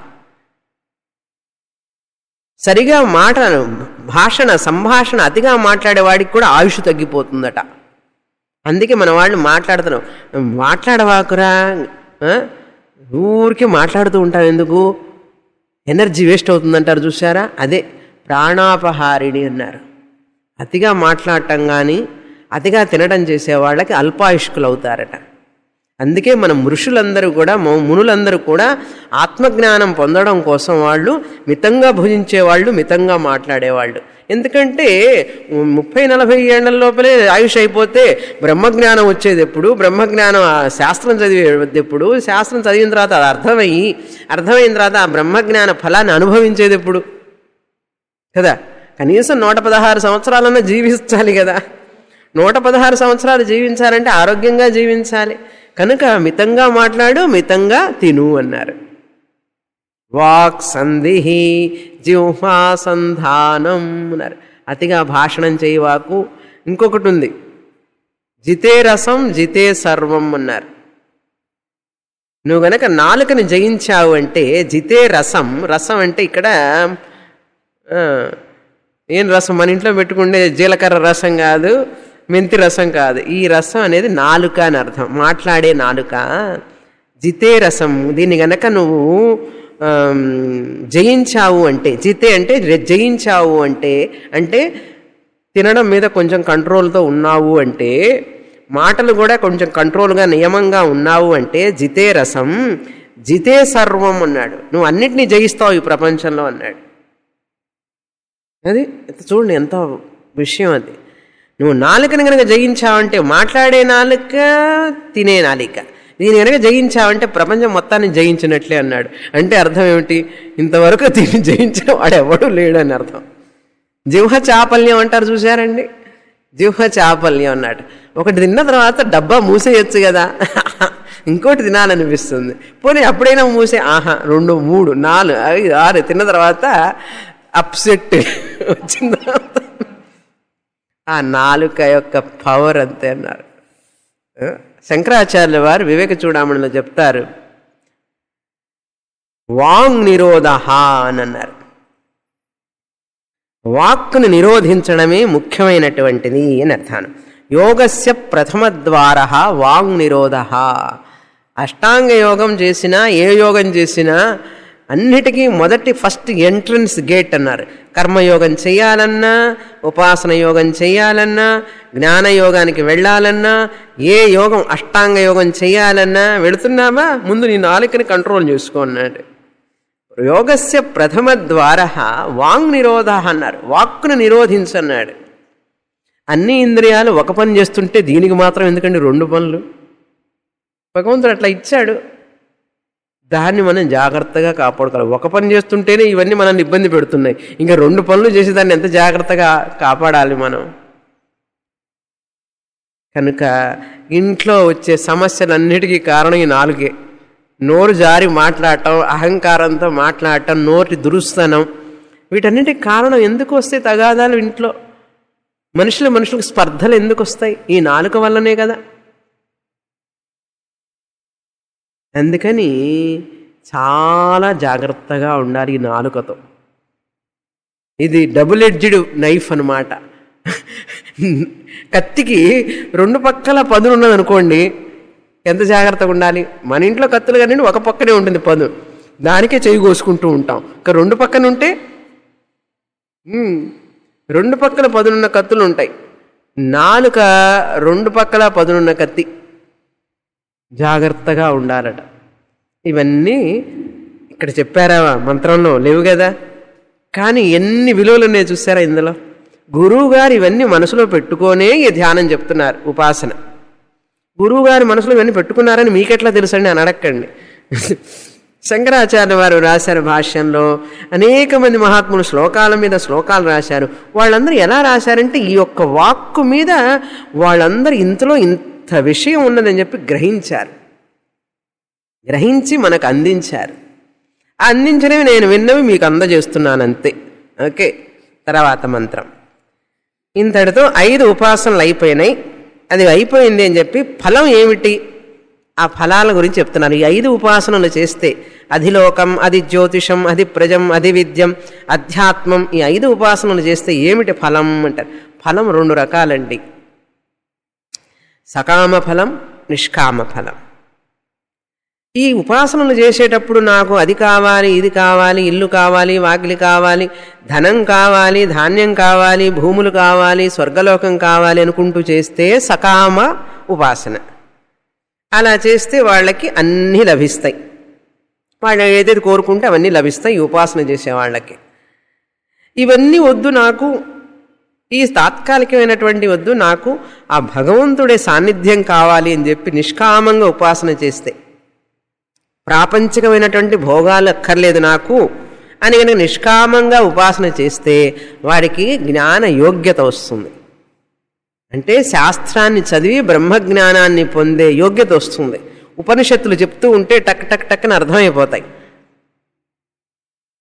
సరిగా మాట భాషణ సంభాషణ అతిగా మాట్లాడేవాడికి కూడా ఆయుష్ తగ్గిపోతుందట అందుకే మన వాళ్ళు మాట్లాడుతున్నాం మాట్లాడవాకురా ఆ? ఊరికే మాట్లాడుతూ ఉంటాం ఎందుకు ఎనర్జీ వేస్ట్ అవుతుందంటారు చూసారా అదే ప్రాణాపహారిణి అన్నారు అతిగా మాట్లాడటం కానీ అతిగా తినడం చేసే వాళ్ళకి అల్పాయుష్కులు అవుతారట అందుకే మన మృషులందరూ కూడా ము- మునులందరూ కూడా ఆత్మజ్ఞానం పొందడం కోసం వాళ్ళు మితంగా భుజించే వాళ్ళు మితంగా మాట్లాడేవాళ్ళు ఎందుకంటే ముప్పై నలభై ఏళ్ల లోపలే ఆయుష్ అయిపోతే బ్రహ్మజ్ఞానం వచ్చేది ఎప్పుడు బ్రహ్మజ్ఞానం ఆ శాస్త్రం చదివేది ఎప్పుడు శాస్త్రం చదివిన తర్వాత అది అర్థమయ్యి అర్థమైన తర్వాత ఆ బ్రహ్మజ్ఞాన ఫలాన్ని అనుభవించేది ఎప్పుడు కదా కనీసం నూట పదహారు సంవత్సరాలన్నా జీవించాలి కదా నూట పదహారు సంవత్సరాలు జీవించాలంటే ఆరోగ్యంగా జీవించాలి కనుక మితంగా మాట్లాడు మితంగా తిను అన్నారు వాక్ సంధి జిహ్వా సంధానం అన్నారు అతిగా భాషణం చేయవాకు ఇంకొకటి ఉంది జితే రసం జితే సర్వం అన్నారు నువ్వు గనక నాలుకని జయించావు అంటే జితే రసం రసం అంటే ఇక్కడ ఆ, ఏం రసం మన ఇంట్లో పెట్టుకుంటే జీలకర్ర రసం కాదు మెంతి రసం కాదు ఈ రసం అనేది నాలుక అని అర్థం మాట్లాడే నాలుక జితే రసం దీన్ని గనక నువ్వు ఆమ్, జయించావు అంటే జితే అంటే రె- జయించావు అంటే అంటే తినడం మీద కొంచెం కంట్రోల్తో ఉన్నావు అంటే మాటలు కూడా కొంచెం కంట్రోల్గా నియమంగా ఉన్నావు అంటే జితే రసం జితే సర్వం అన్నాడు నువ్వు అన్నిటినీ జయిస్తావు ఈ ప్రపంచంలో అన్నాడు అది చూడండి ఎంత విషయం అది నువ్వు నాలుకని కనుక జయించావంటే మాట్లాడే నాలుక తినే నాలిక దీని కనుక జయించావంటే ప్రపంచం మొత్తాన్ని జయించినట్లే అన్నాడు అంటే అర్థం ఏమిటి ఇంతవరకు దీన్ని జయించిన వాడు ఎవడు లేడు అని అర్థం జిహ్వ చాపల్యం అంటారు చూశారండి జిహ్వ చాపల్యం అన్నాడు ఒకటి తిన్న తర్వాత డబ్బా మూసేయచ్చు కదా ఇంకోటి తినాలనిపిస్తుంది పోనీ అప్పుడైనా మూసే ఆహా రెండు మూడు నాలుగు ఐదు ఆరు తిన్న తర్వాత అప్సెట్ వచ్చిన తర్వాత ఆ నాలుక యొక్క పవర్ అంతే అన్నారు ఆ, శంకరాచార్యుల వారు వివేక చూడామణిలో చెప్తారు వాంగ్ నిరోధ అని అన్నారు వాక్కును నిరోధించడమే ముఖ్యమైనటువంటిది అని అర్థాను యోగస్య ప్రథమ ద్వార వాంగ్ నిరోధ అష్టాంగ యోగం చేసినా ఏ యోగం చేసినా అన్నిటికీ మొదటి ఫస్ట్ ఎంట్రన్స్ గేట్ అన్నారు కర్మయోగం చేయాలన్నా ఉపాసన యోగం చేయాలన్నా జ్ఞానయోగానికి వెళ్ళాలన్నా ఏ యోగం అష్టాంగ యోగం చేయాలన్నా వెళుతున్నామా ముందు నీ నాలుకని కంట్రోల్ చేసుకో అన్నాడు యోగస్య ప్రథమ ద్వార వాంగ్ నిరోధ అన్నారు వాక్కును నిరోధించన్నాడు అన్ని ఇంద్రియాలు ఒక పని చేస్తుంటే దీనికి మాత్రం ఎందుకండి రెండు పనులు భగవంతుడు అట్లా ఇచ్చాడు దాన్ని మనం జాగ్రత్తగా కాపాడుకోవాలి ఒక పని చేస్తుంటేనే ఇవన్నీ మనల్ని ఇబ్బంది పెడుతున్నాయి ఇంకా రెండు పనులు చేసి దాన్ని ఎంత జాగ్రత్తగా కాపాడాలి మనం కనుక ఇంట్లో వచ్చే సమస్యలన్నిటికీ కారణం ఈ నాలుగే నోరు జారి మాట్లాడటం అహంకారంతో మాట్లాడటం నోటి దురుస్తనం వీటన్నిటికి కారణం ఎందుకు వస్తాయి తగాదాలు ఇంట్లో మనుషులు మనుషులకు స్పర్ధలు ఎందుకు వస్తాయి ఈ నాలుక వల్లనే కదా అందుకని చాలా జాగ్రత్తగా ఉండాలి ఈ నాలుకతో ఇది డబుల్ ఎడ్జ్డ్ నైఫ్ అనమాట కత్తికి రెండు పక్కల పదును ఉన్నది అనుకోండి ఎంత జాగ్రత్తగా ఉండాలి మన ఇంట్లో కత్తులు కానీ ఒక పక్కనే ఉంటుంది పదు దానికే చేయి కోసుకుంటూ ఉంటాం ఇక రెండు పక్కన ఉంటే ఉమ్, రెండు పక్కల పదునున్న కత్తులు ఉంటాయి నాలుక రెండు పక్కల పదునున్న కత్తి జాగ్రత్తగా ఉండాలట ఇవన్నీ ఇక్కడ చెప్పారా మంత్రంలో లేవు కదా కానీ ఎన్ని విలువలు ఉన్నాయి చూసారా ఇందులో గురువు గారు ఇవన్నీ మనసులో పెట్టుకోనే ఈ ధ్యానం చెప్తున్నారు ఉపాసన గురువు గారి మనసులో ఇవన్నీ పెట్టుకున్నారని మీకెట్లా తెలుసండి అని అడగండి శంకరాచార్య వారు రాశారు భాష్యంలో అనేక మంది మహాత్ములు శ్లోకాల మీద శ్లోకాలు రాశారు వాళ్ళందరూ ఎలా రాశారంటే ఈ యొక్క వాక్కు మీద వాళ్ళందరూ ఇంతలో ఇంత విషయం ఉన్నదని చెప్పి గ్రహించారు గ్రహించి మనకు అందించారు ఆ అందించినవి నేను విన్నవి మీకు అందజేస్తున్నాను అంతే ఓకే తర్వాత మంత్రం ఇంతటితో ఐదు ఉపాసనలు అయిపోయినాయి అది అయిపోయింది అని చెప్పి ఫలం ఏమిటి ఆ ఫలాల గురించి చెప్తున్నారు ఈ ఐదు ఉపాసనలు చేస్తే అధిలోకం అది జ్యోతిషం అది ప్రజం అది విద్యం అధ్యాత్మం ఈ ఐదు ఉపాసనలు చేస్తే ఏమిటి ఫలం అంటారు ఫలం రెండు రకాలండి సకామ ఫలం నిష్కామ ఫలం ఈ ఉపాసనలు చేసేటప్పుడు నాకు అది కావాలి ఇది కావాలి ఇల్లు కావాలి వాకిలి కావాలి ధనం కావాలి ధాన్యం కావాలి భూములు కావాలి స్వర్గలోకం కావాలి అనుకుంటూ చేస్తే సకామ ఉపాసన అలా చేస్తే వాళ్ళకి అన్నీ లభిస్తాయి వాళ్ళు ఏదైతే కోరుకుంటే అవన్నీ లభిస్తాయి ఈ ఉపాసన చేసే వాళ్ళకి ఇవన్నీ వద్దు నాకు ఈ తాత్కాలికమైనటువంటి వద్దు నాకు ఆ భగవంతుడే సాన్నిధ్యం కావాలి అని చెప్పి నిష్కామంగా ఉపాసన చేస్తే ప్రాపంచికమైనటువంటి భోగాలు అక్కర్లేదు నాకు అని కనుక నిష్కామంగా ఉపాసన చేస్తే వాడికి జ్ఞాన యోగ్యత వస్తుంది అంటే శాస్త్రాన్ని చదివి బ్రహ్మజ్ఞానాన్ని పొందే యోగ్యత వస్తుంది ఉపనిషత్తులు చెప్తూ ఉంటే టక్ టక్ టక్ అని అర్థమైపోతాయి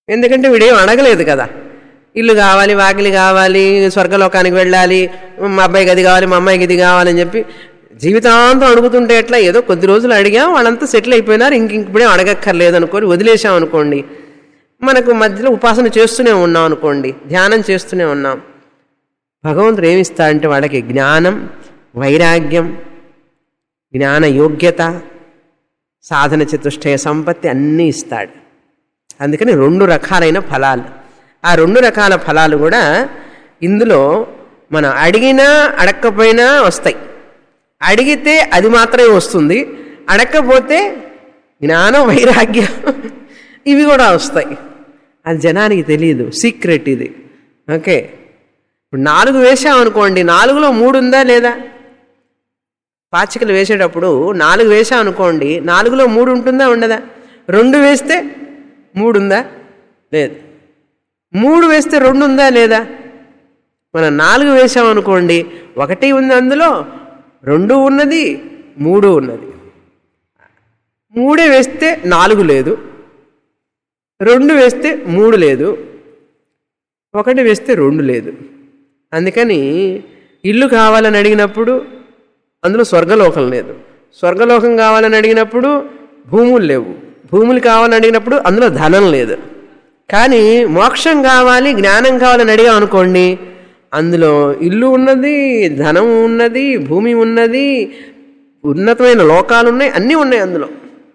ఎందుకంటే వీడేం అడగలేదు కదా ఇల్లు కావాలి వాకిలి కావాలి స్వర్గలోకానికి వెళ్ళాలి మా అబ్బాయికి అది కావాలి మా అమ్మాయికి ఇది కావాలని చెప్పి జీవితాంతం అడుగుతుంటే ఎట్లా ఏదో కొద్ది రోజులు అడిగాం వాళ్ళంతా సెటిల్ అయిపోయినారు ఇంక ఇప్పుడే అడగక్కర్లేదు అనుకొని వదిలేసాం అనుకోండి మనకు మధ్యలో ఉపాసన చేస్తూనే ఉన్నాం అనుకోండి ధ్యానం చేస్తూనే ఉన్నాం భగవంతుడు ఏమిస్తాడంటే వాళ్ళకి జ్ఞానం వైరాగ్యం జ్ఞాన యోగ్యత సాధన చతుష్టయ సంపత్తి అన్నీ ఇస్తాడు అందుకని రెండు రకాలైన ఫలాలు ఆ రెండు రకాల ఫలాలు కూడా ఇందులో మనం అడిగినా అడగకపోయినా వస్తాయి అడిగితే అది మాత్రమే వస్తుంది అడగకపోతే జ్ఞానం వైరాగ్యం ఇవి కూడా వస్తాయి అది జనానికి తెలియదు సీక్రెట్ ఇది ఓకే ఇప్పుడు నాలుగు వేసామనుకోండి నాలుగులో మూడు ఉందా లేదా పాచికలు వేసేటప్పుడు నాలుగు వేసామనుకోండి నాలుగులో మూడు ఉంటుందా ఉండదా రెండు వేస్తే మూడు ఉందా లేదు మూడు వేస్తే రెండు ఉందా లేదా మనం నాలుగు వేసామనుకోండి ఒకటి ఉంది అందులో రెండు ఉన్నది మూడు ఉన్నది మూడే వేస్తే నాలుగు లేదు రెండు వేస్తే మూడు లేదు ఒకటి వేస్తే రెండు లేదు అందుకని ఇల్లు కావాలని అడిగినప్పుడు అందులో స్వర్గలోకం లేదు స్వర్గలోకం కావాలని అడిగినప్పుడు భూములు లేవు భూములు కావాలని అడిగినప్పుడు అందులో ధనం లేదు కానీ మోక్షం కావాలి జ్ఞానం కావాలని అడిగాం అనుకోండి అందులో ఇల్లు ఉన్నది ధనం ఉన్నది భూమి ఉన్నది ఉన్నతమైన లోకాలు ఉన్నాయి అన్నీ ఉన్నాయి అందులో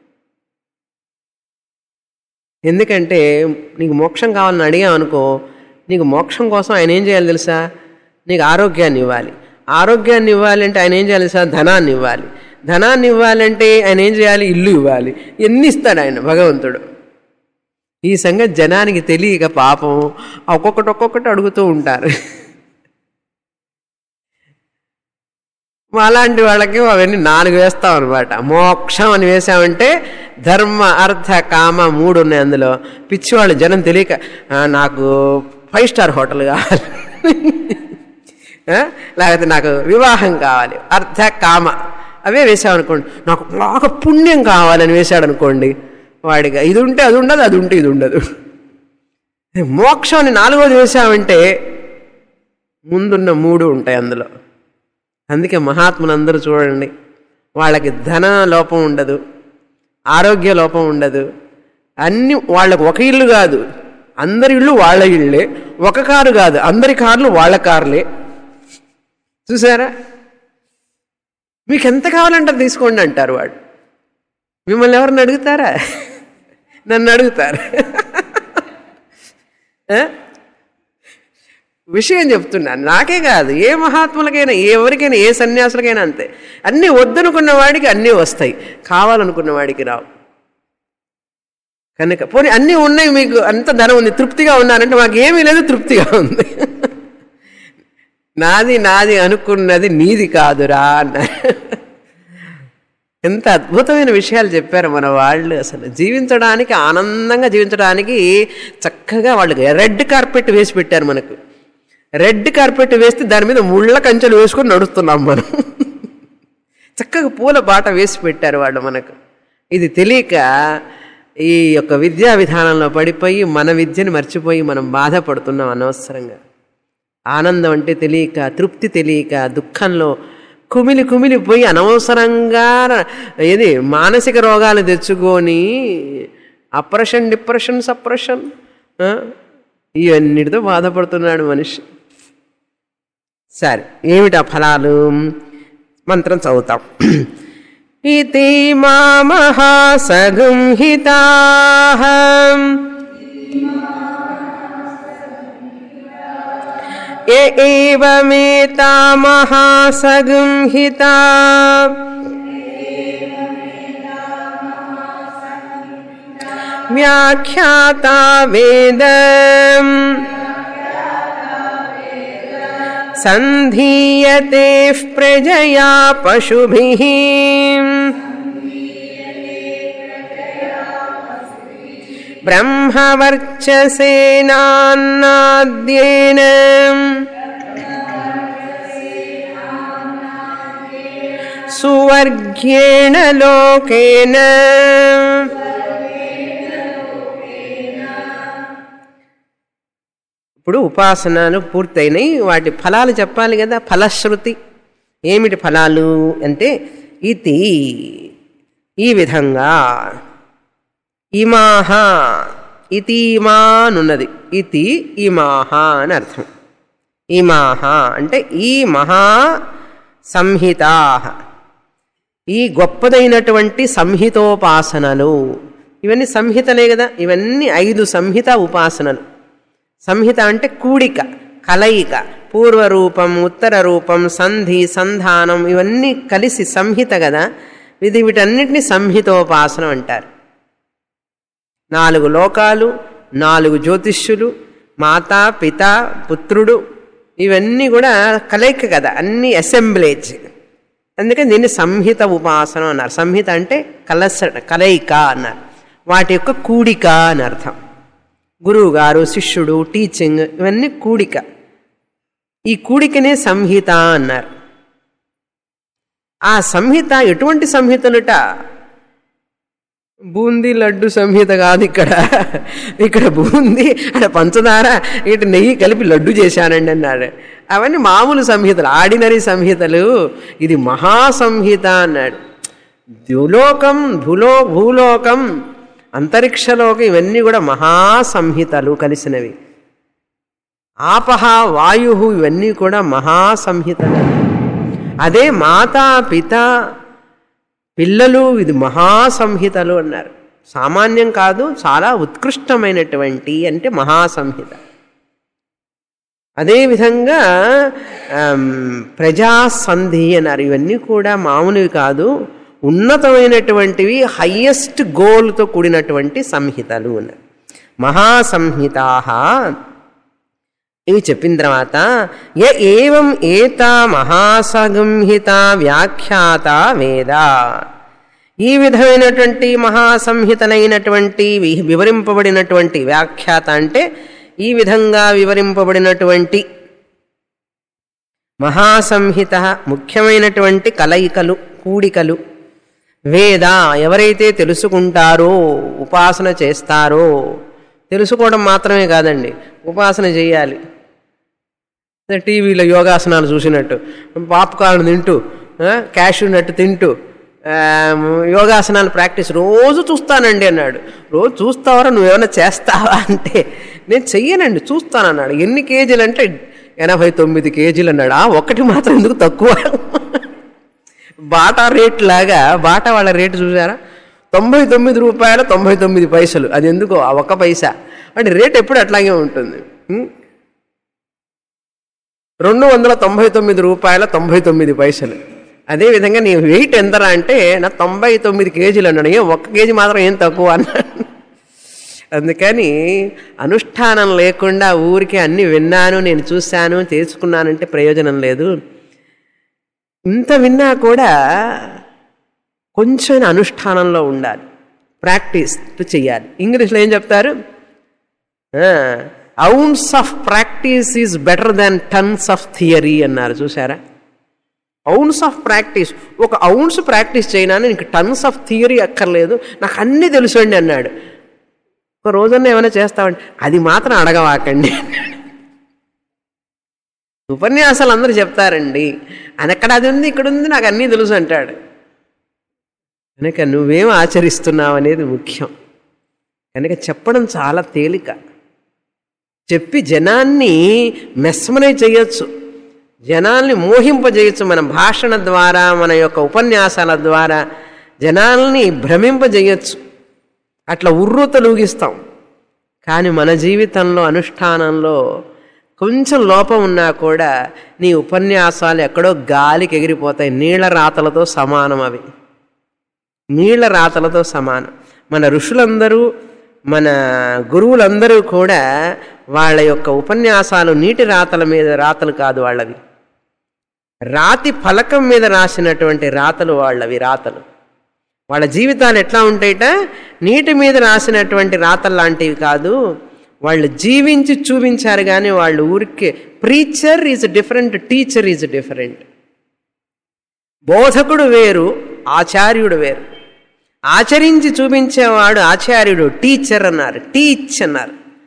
ఎందుకంటే నీకు మోక్షం కావాలని అడిగాం అనుకో నీకు మోక్షం కోసం ఆయన ఏం చేయాలి తెలుసా నీకు ఆరోగ్యాన్ని ఇవ్వాలి ఆరోగ్యాన్ని ఇవ్వాలి అంటే ఆయన ఏం చేయాలి తెలుసా ధనాన్ని ఇవ్వాలి ధనాన్ని ఇవ్వాలంటే ఆయన ఏం చేయాలి ఇల్లు ఇవ్వాలి ఎన్ని ఇస్తాడు ఆయన భగవంతుడు ఈ సంగతి జనానికి తెలియక పాపం ఒక్కొక్కటి ఒక్కొక్కటి అడుగుతూ ఉంటారు అలాంటి వాళ్ళకి అవన్నీ నాలుగు వేస్తాం అనమాట మోక్షం అని వేసామంటే ధర్మ అర్థ కామ మూడు ఉన్నాయి అందులో పిచ్చివాళ్ళు జనం తెలియక "ఆ, నాకు ఫైవ్ స్టార్ హోటల్ కావాలి ఆ, లేకపోతే నాకు వివాహం కావాలి అర్థ కామ అవే వేసామనుకోండి నాకు బాగా పుణ్యం కావాలని వేశాడు అనుకోండి వాడిగా ఇది ఉంటే అది ఉండదు అది ఉంటే ఇది ఉండదు మోక్షం అని నాలుగోది వేసామంటే ముందున్న మూడు ఉంటాయి అందులో అందుకే మహాత్ములందరూ చూడండి వాళ్ళకి ధన లోపం ఉండదు ఆరోగ్య లోపం ఉండదు అన్ని వాళ్ళకు ఒక ఇల్లు కాదు అందరి ఇళ్ళు వాళ్ళ ఇళ్ళే ఒక కారు కాదు అందరి కార్లు వాళ్ళ కార్లే చూసారా మీకు ఎంత కావాలంటే తీసుకోండి అంటారు వాడు మిమ్మల్ని ఎవరిని అడుగుతారా నన్ను అడుగుతారు ఆ? విషయం చెప్తున్నాను నాకే కాదు ఏ మహాత్ములకైనా ఎవరికైనా ఏ సన్యాసులకైనా అంతే అన్నీ వద్దనుకున్న వాడికి అన్నీ వస్తాయి కావాలనుకున్న వాడికి రావు కనుక పోనీ అన్నీ ఉన్నాయి మీకు అంత ధనం ఉంది తృప్తిగా ఉన్నారంటే మాకు ఏమీ లేదు తృప్తిగా ఉంది నాది నాది అనుకున్నది నీది కాదురా అన్నారు ఎంత అద్భుతమైన విషయాలు చెప్పారు మన వాళ్ళు అసలు జీవించడానికి ఆనందంగా జీవించడానికి చక్కగా వాళ్ళకి రెడ్ కార్పెట్ వేసి పెట్టారు మనకు రెడ్ కార్పెట్ వేస్తే దాని మీద ముళ్ళ కంచెలు వేసుకొని నడుస్తున్నాం మనం చక్కగా పూల బాట వేసి పెట్టారు వాళ్ళు మనకు ఇది తెలియక ఈ యొక్క విద్యా విధానంలో పడిపోయి మన విద్యను మర్చిపోయి మనం బాధపడుతున్నాం అనవసరంగా ఆనందం అంటే తెలియక తృప్తి తెలియక దుఃఖంలో కుమిలి కుమిలి పోయి అనవసరంగా ఏది మానసిక రోగాలు తెచ్చుకొని అప్రెషన్ డిప్రెషన్ సప్రెషన్ ఆ? ఇవన్నిటితో బాధపడుతున్నాడు మనిషి సరే ఏమిటి ఆ ఫలాలు మంత్రం చదువుతాం ఇది మామహాసగుంహితా ఏవమేతా మహాసగుంహితా వ్యాఖ్యాతా వేద సంధీయతే ప్రజయా పశుభిः బ్రహ్మవర్చసేనాన్నాద్యేన సువర్గ్యేణ లోకేన ఇప్పుడు ఉపాసనలు పూర్తయినాయి వాటి ఫలాలు చెప్పాలి కదా ఫలశ్రుతి ఏమిటి ఫలాలు అంటే ఇది ఈ విధంగా ఇమాహ ఇతీమానున్నది ఇతి ఇమాహ అని అర్థం ఇమాహ అంటే ఈ మహా సంహితా ఈ గొప్పదైనటువంటి సంహితోపాసనలు ఇవన్నీ సంహితలే కదా ఇవన్నీ ఐదు సంహిత ఉపాసనలు సంహిత అంటే కూడిక కలయిక పూర్వరూపం ఉత్తర రూపం సంధి సంధానం ఇవన్నీ కలిసి సంహిత కదా ఇది వీటన్నిటిని సంహితోపాసనం అంటారు నాలుగు లోకాలు నాలుగు జ్యోతిష్యులు మాత పిత పుత్రుడు ఇవన్నీ కూడా కలయిక కదా అన్ని అసెంబ్లేజ్ అందుకని దీన్ని సంహిత ఉపాసనం అన్నారు సంహిత అంటే కలస కలయిక అన్నారు వాటి యొక్క కూడిక అని అర్థం గురువు గారు శిష్యుడు టీచింగ్ ఇవన్నీ కూడిక ఈ కూడికనే సంహిత అన్నారు ఆ సంహిత ఎటువంటి సంహితలుట బూందీ లడ్డు సంహిత కాదు ఇక్కడ ఇక్కడ బూందీ అక్కడ పంచదార ఇటు నెయ్యి కలిపి లడ్డు చేశానండి అన్నాడు అవన్నీ మామూలు సంహితలు ఆర్డినరీ సంహితలు ఇది మహాసంహిత అన్నాడు ద్యులోకం భూలో భూలోకం అంతరిక్షలోకం ఇవన్నీ కూడా మహాసంహితలు కలిసినవి ఆపహ వాయు ఇవన్నీ కూడా మహాసంహితలు అదే మాతా పిత పిల్లలు ఇది మహాసంహితలు అన్నారు సామాన్యం కాదు చాలా ఉత్కృష్టమైనటువంటి అంటే మహాసంహిత అదేవిధంగా ప్రజాసంధి అన్నారు ఇవన్నీ కూడా మామూలువి కాదు ఉన్నతమైనటువంటివి హయ్యెస్ట్ గోల్తో కూడినటువంటి సంహితలు అన్నారు మహాసంహితా ఇవి చెప్పిన తర్వాత య ఏవం ఏత మహాసంహిత వ్యాఖ్యాత వేద ఈ విధమైనటువంటి మహాసంహితలైనటువంటి వి- వివరింపబడినటువంటి వ్యాఖ్యాత అంటే ఈ విధంగా వివరింపబడినటువంటి మహాసంహిత ముఖ్యమైనటువంటి కలయికలు కూడికలు వేద ఎవరైతే తెలుసుకుంటారో ఉపాసన చేస్తారో తెలుసుకోవడం మాత్రమే కాదండి ఉపాసన చేయాలి టీవీలో యోగాసనాలు చూసినట్టు పాప్కార్న్ తింటూ క్యాషూ నట్టు తింటూ ఆ, యోగాసనాలు ప్రాక్టీస్ రోజు చూస్తానండి అన్నాడు రోజు చూస్తావరా నువ్వేమైనా చేస్తావా అంటే నేను చెయ్యనండి చూస్తానన్నాడు ఎన్ని కేజీలు అంటే ఎనభై తొమ్మిది కేజీలు అన్నాడు ఆ ఒక్కటి మాత్రం ఎందుకు తక్కువ బాటా రేట్ లాగా బాటా వాళ్ళ రేటు చూసారా తొంభై తొమ్మిది రూపాయల తొంభై తొమ్మిది పైసలు అది ఎందుకో ఆ ఒక్క పైసా అంటే రేట్ ఎప్పుడు అట్లాగే ఉంటుంది ఉం? రెండు వందల తొంభై తొమ్మిది రూపాయల తొంభై తొమ్మిది పైసలు అదేవిధంగా నీ వెయిట్ ఎంతరా అంటే నా తొంభై తొమ్మిది కేజీలు అన్నాడు ఏం ఒక్క కేజీ మాత్రం ఏం తక్కువ అన్నాడు అందుకని అనుష్ఠానం లేకుండా ఊరికి అన్ని విన్నాను నేను చూశాను తెలుసుకున్నానంటే ప్రయోజనం లేదు ఇంత విన్నా కూడా కొంచెం అనుష్ఠానంలో ఉండాలి ప్రాక్టీస్ చెయ్యాలి ఇంగ్లీష్లో ఏం చెప్తారు ounce of practice is better than tons of theory అన్నారు చూసారా అవున్స్ ఆఫ్ ప్రాక్టీస్ ఒక అవున్స్ ప్రాక్టీస్ చేయనా నీకు టన్స్ ఆఫ్ థియరీ అక్కర్లేదు నాకు అన్నీ తెలుసండి అన్నాడు ఒక రోజన్నా ఏమైనా చేస్తామండి అది మాత్రం అడగవాకండి ఉపన్యాసాలు అందరూ చెప్తారండి అది ఎక్కడ అది ఉంది ఇక్కడ ఉంది నాకు అన్నీ తెలుసు అంటాడు కనుక నువ్వేం ఆచరిస్తున్నావు అనేది ముఖ్యం కనుక చెప్పడం చాలా తేలిక చెప్పి జనాన్ని మెస్మరైజ్ చేయొచ్చు జనాల్ని మోహింపజేయచ్చు మన భాషణ ద్వారా మన యొక్క ఉపన్యాసాల ద్వారా జనాల్ని భ్రమింపజేయచ్చు అట్లా ఉర్రూతలూగిస్తాం కానీ మన జీవితంలో అనుష్ఠానంలో కొంచెం లోపం ఉన్నా కూడా నీ ఉపన్యాసాలు ఎక్కడో గాలికి ఎగిరిపోతాయి నీళ్ల రాతలతో సమానం అవి నీళ్ల రాతలతో సమానం మన ఋషులందరూ మన గురువులందరూ కూడా వాళ్ళ యొక్క ఉపన్యాసాలు నీటి రాతల మీద రాతలు కాదు వాళ్ళవి రాతి ఫలకం మీద రాసినటువంటి రాతలు వాళ్ళవి రాతలు వాళ్ళ జీవితాలు ఎట్లా ఉంటాయిట నీటి మీద రాసినటువంటి రాతలు లాంటివి కాదు వాళ్ళు జీవించి చూపించారు కానీ వాళ్ళు ఊరికే preacher is different teacher is different బోధకుడు వేరు ఆచార్యుడు వేరు ఆచరించి చూపించేవాడు ఆచార్యుడు టీచర్ అన్నారు టీచ్ అన్నారు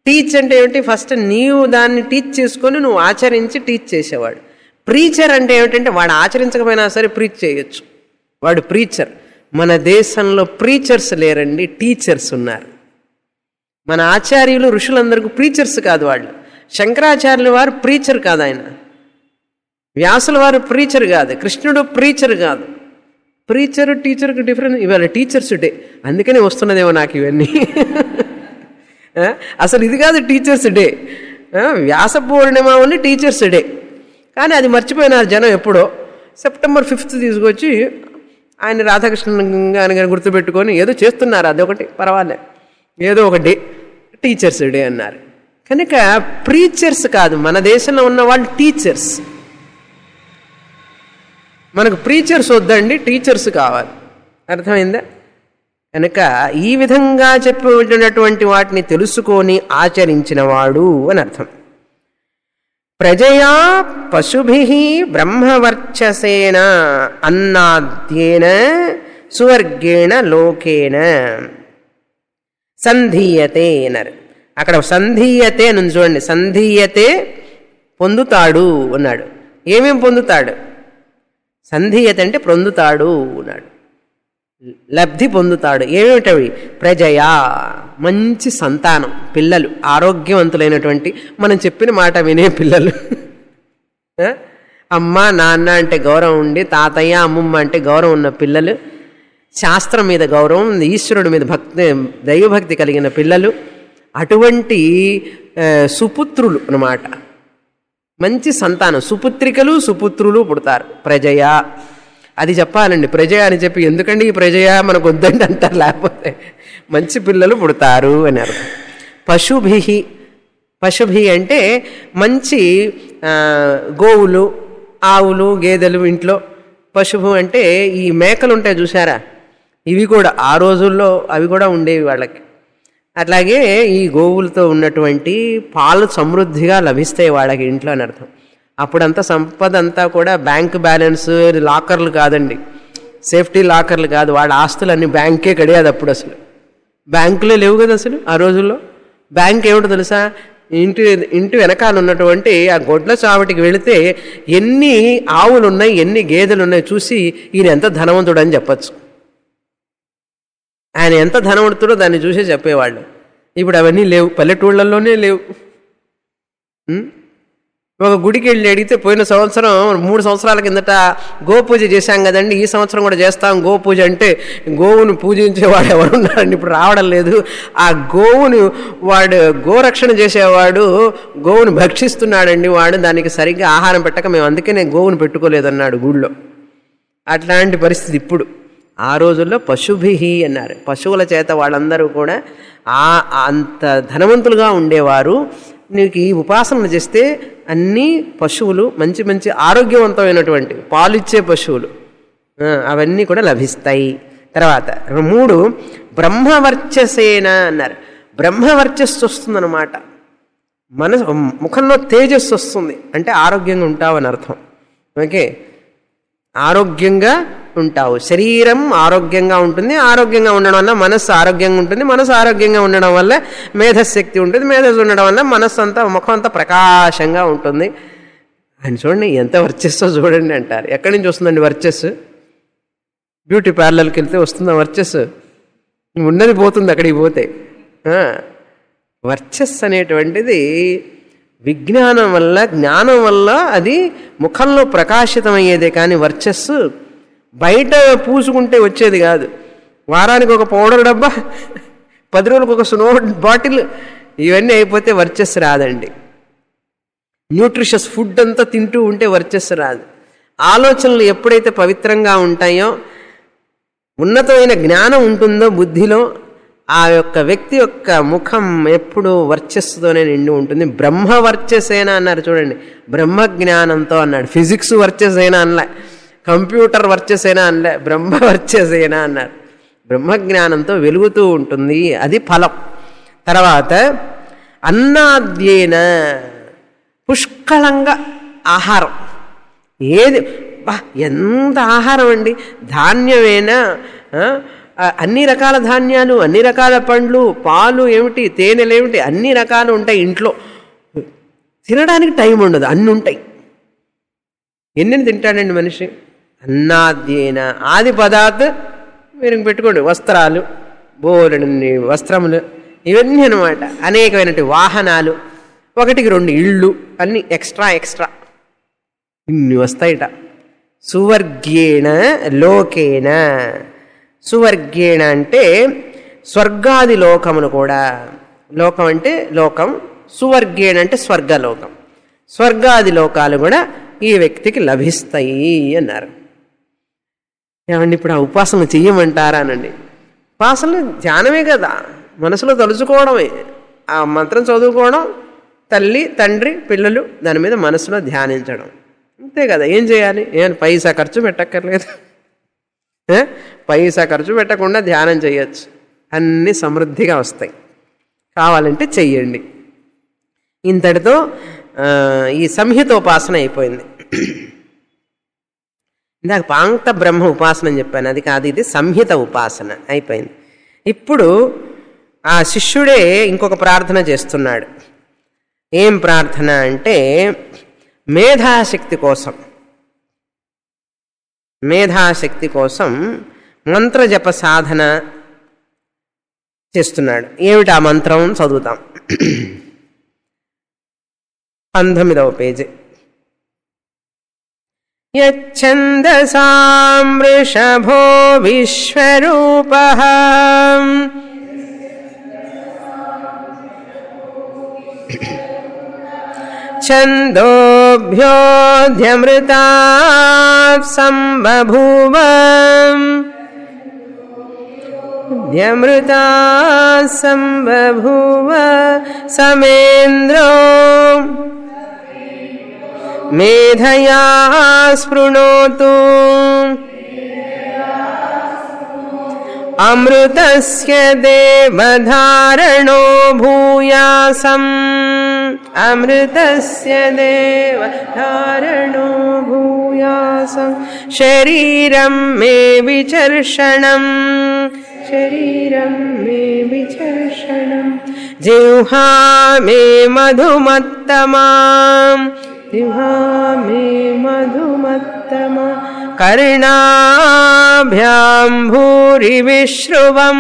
టీచ్ అంటే ఏమిటి ఫస్ట్ నీవు దాన్ని టీచ్ చేసుకొని నువ్వు ఆచరించి టీచ్ చేసేవాడు ప్రీచర్ అంటే ఏమిటంటే వాడు ఆచరించకపోయినా సరే ప్రీచ్ చేయొచ్చు వాడు ప్రీచర్ మన దేశంలో ప్రీచర్స్ లేరండి టీచర్స్ ఉన్నారు మన ఆచార్యులు ఋషులందరికీ ప్రీచర్స్ కాదు వాళ్ళు శంకరాచార్యుల వారు ప్రీచర్ కాదు ఆయన వ్యాసుల వారు ప్రీచర్ కాదు కృష్ణుడు ప్రీచర్ కాదు ప్రీచర్ టీచర్కి డిఫరెన్స్ ఇవాళ టీచర్స్ డే అందుకనే వస్తున్నదేమో నాకు ఇవన్నీ ఆ, అసలు ఇది కాదు టీచర్స్ డే ఆ, వ్యాస పూర్ణిమ ఉంది టీచర్స్ డే కానీ అది మర్చిపోయినారు జనం ఎప్పుడో సెప్టెంబర్ ఫిఫ్త్ తీసుకొచ్చి ఆయన రాధాకృష్ణ గారిని గాని గుర్తుపెట్టుకొని ఏదో చేస్తున్నారు అదొకటి పర్వాలే ఏదో ఒక డే టీచర్స్ డే అన్నారు కనుక ప్రీచర్స్ కాదు మన దేశంలో ఉన్న వాళ్ళు టీచర్స్ మనకు ప్రీచర్స్ వద్దండి టీచర్స్ కావాలి అర్థమైందా కనుక ఈ విధంగా చెప్పినటువంటి వాటిని తెలుసుకొని ఆచరించినవాడు అని అర్థం ప్రజయా పశుభి బ్రహ్మవర్చసేన అన్నాద్యేన సువర్గేణ లోకేన సంధీయతే అన్నారు అక్కడ సంధీయతే అని చూడండి సంధీయతే పొందుతాడు అన్నాడు ఏమేం పొందుతాడు సంధీయత అంటే పొందుతాడు అన్నాడు లబ్ధి పొందుతాడు ఏమిటవి ప్రజయా మంచి సంతానం పిల్లలు ఆరోగ్యవంతులైనటువంటి మనం చెప్పిన మాట వినే పిల్లలు ఆ? అమ్మ నాన్న అంటే గౌరవం ఉండి తాతయ్య అమ్మమ్మ అంటే గౌరవం ఉన్న పిల్లలు శాస్త్రం మీద గౌరవం ఈశ్వరుడి మీద భక్తి దైవభక్తి కలిగిన పిల్లలు అటువంటి ఆ, సుపుత్రులు అన్నమాట మంచి సంతానం సుపుత్రికలు సుపుత్రులు పుడతారు ప్రజయ అది చెప్పాలండి ప్రజయ అని చెప్పి ఎందుకండి ఈ ప్రజయ మనకు వద్దండి అంటారు లేకపోతే మంచి పిల్లలు పుడతారు అని అర్థం పశుభి పశుభి అంటే మంచి ఆ, గోవులు ఆవులు గేదెలు ఇంట్లో పశువు అంటే ఈ మేకలు ఉంటాయి చూసారా ఇవి కూడా ఆ రోజుల్లో అవి కూడా ఉండేవి వాళ్ళకి అట్లాగే ఈ గోవులతో ఉన్నటువంటి పాలు సమృద్ధిగా లభిస్తాయి వాళ్ళకి ఇంట్లో అని అర్థం అప్పుడంతా సంపద అంతా కూడా బ్యాంక్ బ్యాలెన్స్ లాకర్లు కాదండి సేఫ్టీ లాకర్లు కాదు వాళ్ళ ఆస్తులన్నీ బ్యాంకే కడియాదు అప్పుడు అసలు బ్యాంకులే లేవు కదా అసలు ఆ రోజుల్లో బ్యాంక్ ఏమిటో తెలుసా ఇంటి ఇంటి వెనకాల ఉన్నటువంటి ఆ గొడ్ల చావటికి వెళితే ఎన్ని ఆవులు ఉన్నాయి ఎన్ని గేదెలు ఉన్నాయి చూసి ఈయన ఎంత ధనవంతుడు అని చెప్పచ్చు ఆయన ఎంత ధనవంతుడో దాన్ని చూసే చెప్పేవాళ్ళు ఇప్పుడు అవన్నీ లేవు పల్లెటూళ్ళల్లోనే లేవు ఉం? ఒక గుడికి వెళ్ళి అడిగితే పోయిన సంవత్సరం మూడు సంవత్సరాల కిందట గోపూజ చేశాం కదండి ఈ సంవత్సరం కూడా చేస్తాం గోపూజ అంటే గోవును పూజించేవాడు ఎవరున్నారండి ఇప్పుడు రావడం లేదు ఆ గోవును వాడు గోరక్షణ చేసేవాడు గోవును భక్షిస్తున్నాడండి వాడు దానికి సరిగ్గా ఆహారం పెట్టక మేము అందుకే నేను గోవును పెట్టుకోలేదన్నాడు గుళ్ళో అట్లాంటి పరిస్థితి ఇప్పుడు ఆ రోజుల్లో పశుభిహి అన్నారు పశువుల చేత వాళ్ళందరూ కూడా ఆ అంత ధనవంతులుగా ఉండేవారు నీకు ఈ ఉపాసనలు చేస్తే అన్ని పశువులు మంచి మంచి ఆరోగ్యవంతమైనటువంటి పాలిచ్చే పశువులు ఆ, అవన్నీ కూడా లభిస్తాయి తర్వాత మూడు బ్రహ్మవర్చసేన అన్నారు బ్రహ్మవర్చస్సు వస్తుందన్నమాట మన ముఖంలో తేజస్సు వస్తుంది అంటే ఆరోగ్యంగా ఉంటావు అని అర్థం ఓకే ఆరోగ్యంగా ఉంటావు శరీరం ఆరోగ్యంగా ఉంటుంది ఆరోగ్యంగా ఉండడం వల్ల మనస్సు ఆరోగ్యంగా ఉంటుంది మనసు ఆరోగ్యంగా ఉండడం వల్ల మేధశక్తి ఉంటుంది మేధస్సు ఉండడం వల్ల మనస్సు అంతా ముఖం అంతా ప్రకాశంగా ఉంటుంది ఆయన చూడండి ఎంత వర్చస్సో చూడండి అంటారు ఎక్కడి నుంచి వస్తుందండి వర్చస్సు బ్యూటీ పార్లర్కి వెళ్తే వస్తుందా వర్చస్సు ఉన్నది పోతుంది అక్కడికి పోతే ఆ, వర్చస్సు అనేటువంటిది విజ్ఞానం వల్ల జ్ఞానం వల్ల అది ముఖంలో ప్రకాశితమయ్యేదే కానీ వర్చస్సు బయట పూసుకుంటే వచ్చేది కాదు వారానికి ఒక పౌడర్ డబ్బా పది రోజులకు ఒక స్నో బాటిల్ ఇవన్నీ అయిపోతే వర్చస్సు రాదండి న్యూట్రిషస్ ఫుడ్ అంతా తింటూ ఉంటే వర్చస్సు రాదు ఆలోచనలు ఎప్పుడైతే పవిత్రంగా ఉంటాయో ఉన్నతమైన జ్ఞానం ఉంటుందో బుద్ధిలో ఆ యొక్క వ్యక్తి యొక్క ముఖం ఎప్పుడు వర్చస్సుతోనే నిండి ఉంటుంది బ్రహ్మ వర్చసేన అన్నారు చూడండి బ్రహ్మ జ్ఞానంతో అన్నాడు ఫిజిక్స్ వర్చసేన అనలే కంప్యూటర్ వర్చసేన అనలే బ్రహ్మ వర్చసేన అన్నారు బ్రహ్మజ్ఞానంతో వెలుగుతూ ఉంటుంది అది ఫలం తర్వాత అన్నాద్యేన పుష్కళంగా ఆహారం ఏది బా ఎంత ఆహారం అండి ధాన్యమేనా ఆ, ఆ, అన్ని రకాల ధాన్యాలు అన్ని రకాల పండ్లు పాలు ఏమిటి తేనెలు ఏమిటి అన్ని రకాలు ఉంటాయి ఇంట్లో తినడానికి టైం ఉండదు అన్నీ ఉంటాయి ఎన్ని తింటాడండి మనిషి అన్నాద్యేన ఆది పదార్థ మీరు ఇంక పెట్టుకోండి వస్త్రాలు బోలెడన్ని వస్త్రములు ఇవన్నీ అనమాట అనేకమైనటువంటి వాహనాలు ఒకటికి రెండు ఇళ్ళు అన్నీ ఎక్స్ట్రా ఎక్స్ట్రా ఇన్ని వస్తాయిట సువర్గేణ లోకేన సువర్గేణ అంటే స్వర్గాది లోకమును కూడా లోకం అంటే లోకం సువర్గేణ అంటే స్వర్గలోకం స్వర్గాది లోకాలు కూడా ఈ వ్యక్తికి లభిస్తాయి అన్నారు ఏమండి ఇప్పుడు ఆ ఉపాసన చెయ్యమంటారా అనండి ఉపాసన ధ్యానమే కదా మనసులో తలుచుకోవడమే ఆ మంత్రం చదువుకోవడం తల్లి తండ్రి పిల్లలు దాని మీద మనసులో ధ్యానించడం అంతే కదా ఏం చేయాలి ఏం పైసా ఖర్చు పెట్టక్కర్లేదు ఏ? పైసా ఖర్చు పెట్టకుండా ధ్యానం చేయొచ్చు అన్నీ సమృద్ధిగా వస్తాయి కావాలంటే చెయ్యండి ఇంతటితో ఆ, ఈ సంహితోపాసన అయిపోయింది ఇందాక పాంక్త బ్రహ్మ ఉపాసన అని చెప్పాను అది కాదు ఇది సంహిత ఉపాసన అయిపోయింది ఇప్పుడు ఆ శిష్యుడే ఇంకొక ప్రార్థన చేస్తున్నాడు ఏం ప్రార్థన అంటే మేధాశక్తి కోసం మేధాశక్తి కోసం మంత్రజప సాధన చేస్తున్నాడు ఏమిటి ఆ మంత్రం చదువుతాం పంతొమ్మిదవ పేజీ యచ్ఛందసాం వృషభో విశ్వరూపः ఛందోభ్యోऽధ్యమృతా సంబభూవ ధ్యమృతా సంబభూవ సಮೇంద్రో మేధయా స్పృణోతు అమృతస్య దేవధారణో భూయాసం అమృతస్య దేవధారణో భూయాసం శరీరం మే విచర్షణం శరీరం మే విచర్షణం జిహ్వా మే మధుమత్తమా జిహ్వా మే మధుమత్తమా కర్ణాభ్యాం భూరి విశ్రువం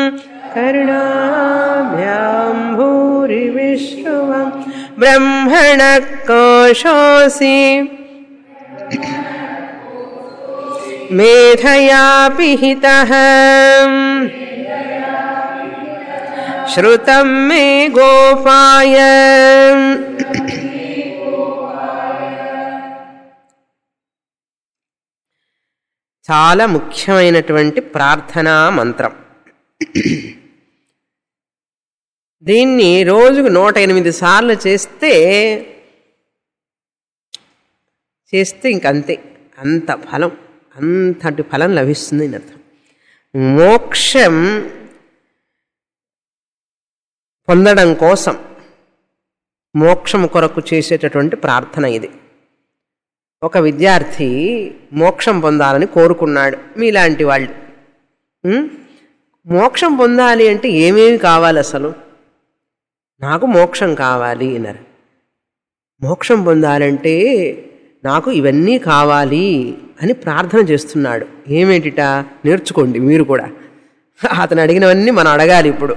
కర్ణాభ్యాం భూరి విశ్రువం బ్రహ్మణ కోశోసి మేధయా పిహితః श्रुतं मे गोपाय చాలా ముఖ్యమైనటువంటి ప్రార్థనా మంత్రం దీన్ని రోజుకు నూట ఎనిమిది సార్లు చేస్తే చేస్తే ఇంకంతే అంత ఫలం అంతటి ఫలం లభిస్తుంది అని అర్థం మోక్షం పొందడం కోసం మోక్షం కొరకు చేసేటటువంటి ప్రార్థన ఇది ఒక విద్యార్థి మోక్షం పొందాలని కోరుకున్నాడు మీలాంటి వాళ్ళు ఉం? మోక్షం పొందాలి అంటే ఏమేమి కావాలి అసలు నాకు మోక్షం కావాలి అన్నారు మోక్షం పొందాలంటే నాకు ఇవన్నీ కావాలి అని ప్రార్థన చేస్తున్నాడు ఏమేంటిట నేర్చుకోండి మీరు కూడా అతను అడిగినవన్నీ మనం అడగాలి ఇప్పుడు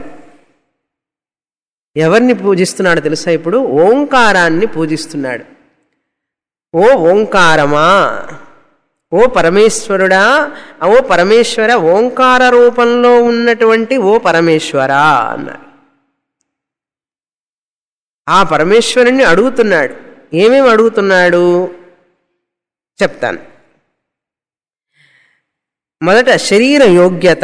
ఎవరిని పూజిస్తున్నాడో తెలుసా ఇప్పుడు ఓంకారాన్ని పూజిస్తున్నాడు ఓ ఓంకారమా ఓ పరమేశ్వరుడా ఓ పరమేశ్వర ఓంకార రూపంలో ఉన్నటువంటి ఓ పరమేశ్వరా అన్నారు ఆ పరమేశ్వరుణ్ణి అడుగుతున్నాడు ఏమేమి అడుగుతున్నాడు చెప్తాను మొదట శరీర యోగ్యత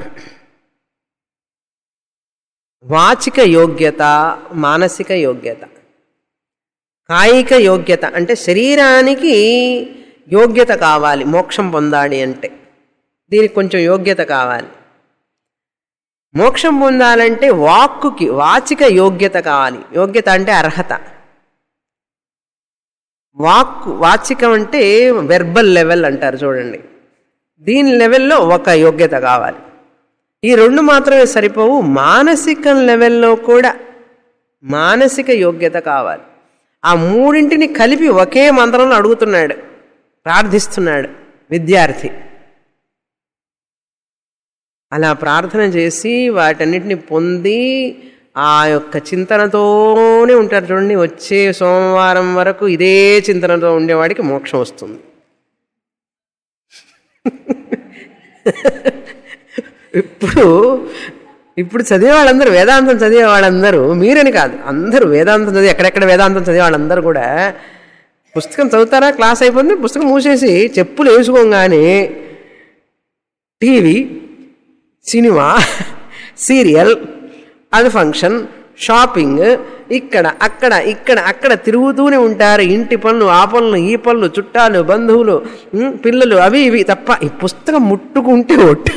వాచిక యోగ్యత మానసిక యోగ్యత కాయిక యోగ్యత అంటే శరీరానికి యోగ్యత కావాలి మోక్షం పొందాలి అంటే దీనికి కొంచెం యోగ్యత కావాలి మోక్షం పొందాలంటే వాక్కుకి వాచిక యోగ్యత కావాలి యోగ్యత అంటే అర్హత వాక్కు వాచికం అంటే వెర్బల్ లెవెల్ అంటారు చూడండి దీని లెవెల్లో ఒక యోగ్యత కావాలి ఈ రెండు మాత్రమే సరిపోవు మానసిక లెవెల్లో కూడా మానసిక యోగ్యత కావాలి ఆ మూడింటిని కలిపి ఒకే మంత్రంలో అడుగుతున్నాడు ప్రార్థిస్తున్నాడు విద్యార్థి అలా ప్రార్థన చేసి వాటన్నిటిని పొంది ఆ యొక్క చింతనతోనే ఉంటారు చూడండి వచ్చే సోమవారం వరకు ఇదే చింతనతో ఉండేవాడికి మోక్షం వస్తుంది ఇప్పుడు ఇప్పుడు చదివే వాళ్ళందరూ వేదాంతం చదివే వాళ్ళందరూ మీరని కాదు అందరూ వేదాంతం చదివి ఎక్కడెక్కడ వేదాంతం చదివే వాళ్ళందరూ కూడా పుస్తకం చదువుతారా క్లాస్ అయిపోయింది పుస్తకం మూసేసి చెప్పులు వేసుకోగానే టీవీ సినిమా సీరియల్ అది ఫంక్షన్ షాపింగ్ ఇక్కడ అక్కడ ఇక్కడ అక్కడ తిరుగుతూనే ఉంటారు ఇంటి పనులు ఆ పనులు ఈ పనులు చుట్టాలు బంధువులు ఉమ్, పిల్లలు అవి ఇవి తప్ప ఈ పుస్తకం ముట్టుకుంటే ఒట్టు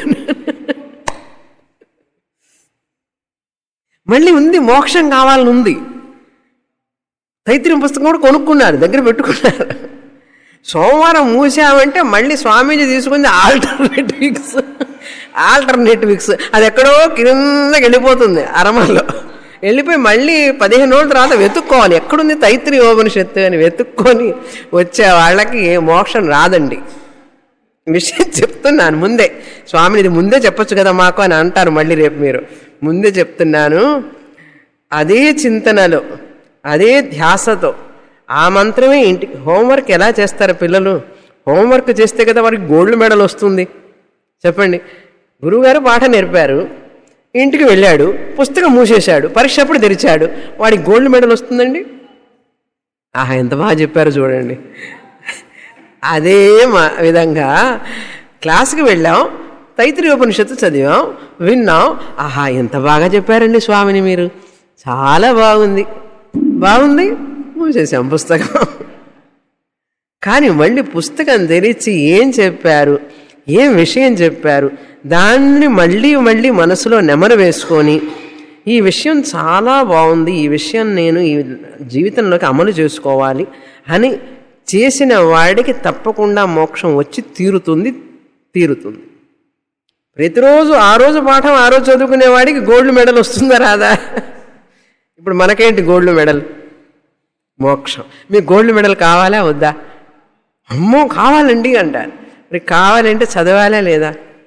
మళ్ళీ ఉంది మోక్షం కావాలని ఉంది తైత్రీయం పుస్తకం కూడా కొనుక్కున్నారు దగ్గర పెట్టుకున్నారు సోమవారం మూసామంటే మళ్ళీ స్వామీజీ తీసుకుంది ఆల్టర్నేట్ విక్స్ ఆల్టర్నేట్ విక్స్ అది ఎక్కడో కిందకి వెళ్ళిపోతుంది అరమల్లో వెళ్ళిపోయి మళ్ళీ పదిహేను రోజుల తర్వాత వెతుక్కోవాలి ఎక్కడుంది తైత్రి ఓపనిషత్తు అని వెతుక్కొని వచ్చే వాళ్ళకి మోక్షం రాదండి విషయం చెప్తున్నాను ముందే స్వామిని ఇది ముందే చెప్పొచ్చు కదా మాకు అని అంటారు మళ్ళీ రేపు మీరు ముందే చెప్తున్నాను అదే చింతనలో అదే ధ్యాసతో ఆ మంత్రమే ఇంటి హోంవర్క్ ఎలా చేస్తారు పిల్లలు హోంవర్క్ చేస్తే కదా వారికి గోల్డ్ మెడల్ వస్తుంది చెప్పండి గురువుగారు పాఠం నేర్పారు ఇంటికి వెళ్ళాడు పుస్తకం మూసేశాడు పరీక్ష అప్పుడు తెరిచాడు వాడికి గోల్డ్ మెడల్ వస్తుందండి ఆహా ఎంత బాగా చెప్పారు చూడండి అదే మా విధంగా క్లాస్కి వెళ్ళాం తైత్రి ఉపనిషత్తు చదివాం విన్నాం ఆహా ఎంత బాగా చెప్పారండి స్వామిని మీరు చాలా బాగుంది బాగుంది మూసేసాం పుస్తకం కానీ మళ్ళీ పుస్తకం తెరిచి ఏం చెప్పారు ఏం విషయం చెప్పారు దాన్ని మళ్ళీ మళ్ళీ మనసులో నెమరు వేసుకొని ఈ విషయం చాలా బాగుంది ఈ విషయం నేను ఈ జీవితంలోకి అమలు చేసుకోవాలి అని చేసిన వాడికి తప్పకుండా మోక్షం వచ్చి తీరుతుంది తీరుతుంది ప్రతిరోజు ఆ రోజు పాఠం ఆ రోజు చదువుకునే వాడికి గోల్డ్ మెడల్ వస్తుందా రాదా ఇప్పుడు మనకేంటి గోల్డ్ మెడల్ మోక్షం మీకు గోల్డ్ మెడల్ కావాలా వద్దా అమ్మో కావాలండి అంటారు మరి కావాలంటే చదవాలా లేదా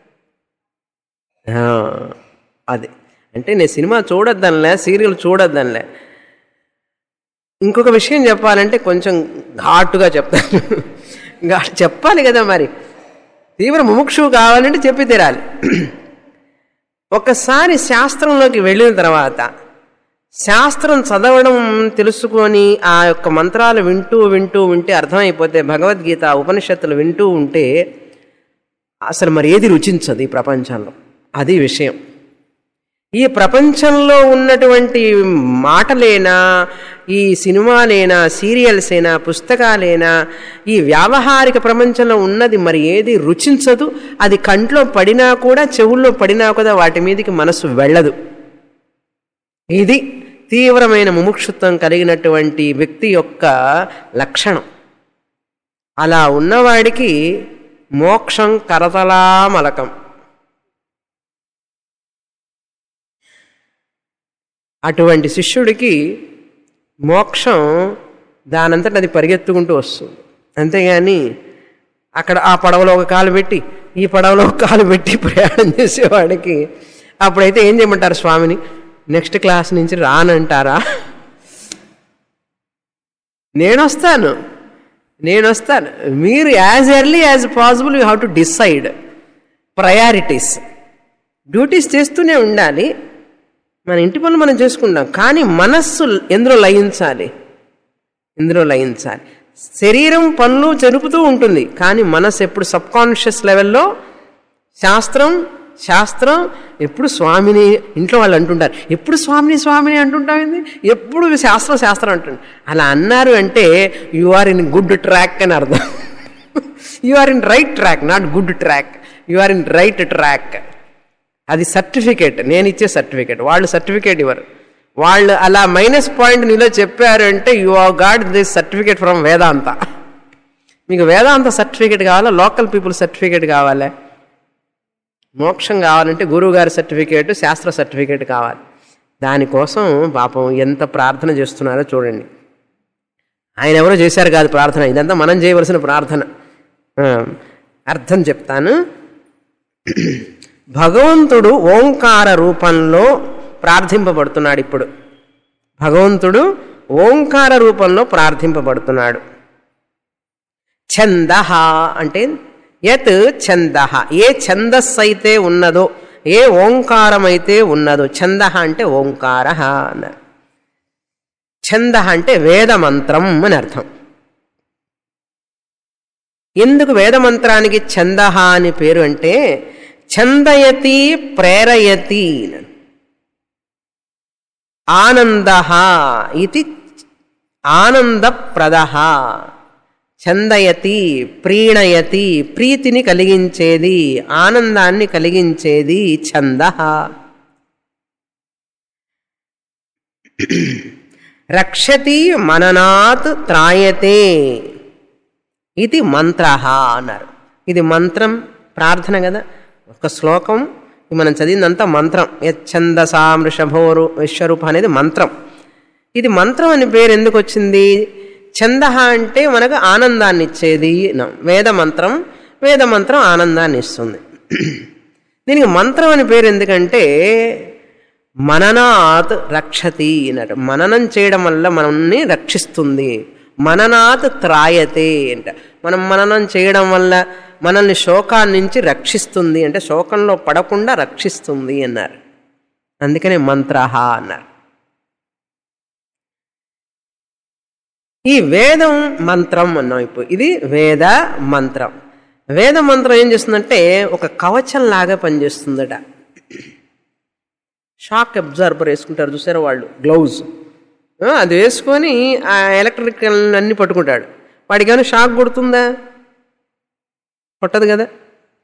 ఆ, అది అంటే నేను సినిమా చూడొద్దనిలే సీరియల్ చూడొద్దనిలే ఇంకొక విషయం చెప్పాలంటే కొంచెం ఘాటుగా చెప్తాను ఘాటు చెప్పాలి కదా మరి తీవ్ర ముముక్షు కావాలంటే చెప్పి తీరాలి ఒకసారి శాస్త్రంలోకి వెళ్ళిన తర్వాత శాస్త్రం చదవడం తెలుసుకొని ఆ యొక్క మంత్రాలు వింటూ వింటూ ఉంటే అర్థమైపోతే భగవద్గీత ఉపనిషత్తులు వింటూ ఉంటే అసలు మరి ఏది రుచించదు ఈ ప్రపంచంలో అది విషయం ఈ ప్రపంచంలో ఉన్నటువంటి మాటలేనా ఈ సినిమాలేనా సీరియల్సేనా పుస్తకాలేనా ఈ వ్యావహారిక ప్రపంచంలో ఉన్నది మరి ఏది రుచించదు అది కంట్లో పడినా కూడా చెవుల్లో పడినా కూడా వాటి మీదకి మనసు వెళ్ళదు ఇది తీవ్రమైన ముముక్షుత్వం కలిగినటువంటి వ్యక్తి యొక్క లక్షణం అలా ఉన్నవాడికి మోక్షం కరతలామలకం అటువంటి శిష్యుడికి మోక్షం దానంతట అది పరిగెత్తుకుంటూ వస్తుంది అంతేగాని అక్కడ ఆ పడవలో ఒక కాలు పెట్టి ఈ పడవలో ఒక కాలు పెట్టి ప్రయాణం చేసేవాడికి అప్పుడైతే ఏం చేయమంటారు స్వామిని నెక్స్ట్ క్లాస్ నుంచి రానంటారా నేను వస్తాను నేను వస్తాను మీరు as early as possible you have to decide priorities duties చేస్తూనే ఉండాలి మన ఇంటి పనులు మనం చేసుకుంటాం కానీ మనస్సు ఎందులో లయించాలి ఇందులో లయించాలి శరీరం పనులు జరుపుతూ ఉంటుంది కానీ మనస్సు ఎప్పుడు సబ్కాన్షియస్ లెవెల్లో శాస్త్రం శాస్త్రం ఎప్పుడు స్వామిని ఇంట్లో వాళ్ళు అంటుంటారు ఎప్పుడు స్వామిని స్వామిని అంటుంటామండి ఎప్పుడు శాస్త్రం శాస్త్రం అంటుంది అలా అన్నారు అంటే you are in good track అని అర్థం you are in right track not good track you are in right track అది సర్టిఫికేట్ నేను ఇచ్చే సర్టిఫికేట్ వాళ్ళు సర్టిఫికేట్ ఇవ్వరు వాళ్ళు అలా మైనస్ పాయింట్ నీలో చెప్పారు అంటే you are God this certificate from Vedanta మీకు వేదాంత సర్టిఫికేట్ కావాలా లోకల్ పీపుల్ సర్టిఫికేట్ కావాలా మోక్షం కావాలంటే గురువుగారి సర్టిఫికేట్ శాస్త్ర సర్టిఫికేట్ కావాలి దానికోసం పాపం ఎంత ప్రార్థన చేస్తున్నారో చూడండి ఆయన ఎవరో చేశారు కాదు ప్రార్థన ఇదంతా మనం చేయవలసిన ప్రార్థన ఆ, అర్థం చెప్తాను భగవంతుడు ఓంకార రూపంలో ప్రార్థింపబడుతున్నాడు ఇప్పుడు భగవంతుడు ఓంకార రూపంలో ప్రార్థింపబడుతున్నాడు ఛంద అంటే యత్ ఛంద ఏ ఛందస్సు అయితే ఉన్నదో ఏ ఓంకారం అయితే ఉన్నదో ఛంద అంటే ఓంకార అన్నారు ఛంద అంటే వేదమంత్రం అని అర్థం ఎందుకు వేదమంత్రానికి ఛంద అని పేరు అంటే ఛందయతి ప్రేరయతి ఆనంద ఇది ఆనందప్రద ఛందయతి ప్రీణయతి ప్రీతిని కలిగించేది ఆనందాన్ని కలిగించేది ఛంద రక్షతి మననాత్ త్రాయతే ఇది మంత్ర అన్నారు ఇది మంత్రం ప్రార్థన కదా ఒక శ్లోకం ఇది మనం చదివిందంతా మంత్రం యచ్ఛందసాం వృషభోరు విశ్వరూప అనేది మంత్రం ఇది మంత్రం అని పేరు ఎందుకు వచ్చింది ఛంద అంటే మనకు ఆనందాన్ని ఇచ్చేది న- వేద మంత్రం వేద మంత్రం ఆనందాన్ని ఇస్తుంది దీనికి మంత్రం అని పేరు ఎందుకంటే మననాత్ రక్షతి అన్నట్టు మననం చేయడం వల్ల మనల్ని రక్షిస్తుంది మననాత్ త్రాయతే అంట మనం మననం చేయడం వల్ల మనల్ని శోకాన్ని నుంచి రక్షిస్తుంది అంటే శోకంలో పడకుండా రక్షిస్తుంది అన్నారు అందుకనే మంత్రహ అన్నారు ఈ వేదం మంత్రం అన్నాం ఇప్పుడు ఇది వేద మంత్రం వేద మంత్రం ఏం చేస్తుందంటే ఒక కవచం లాగా పనిచేస్తుందట షాక్ అబ్జర్బర్ వేసుకుంటారు చూసారా వాళ్ళు గ్లౌజ్ ఆ, అది వేసుకొని ఆ ఎలక్ట్రికల్ అన్ని పట్టుకుంటాడు వాడికి ఏమైనా షాక్ కొడుతుందా కొట్టదు కదా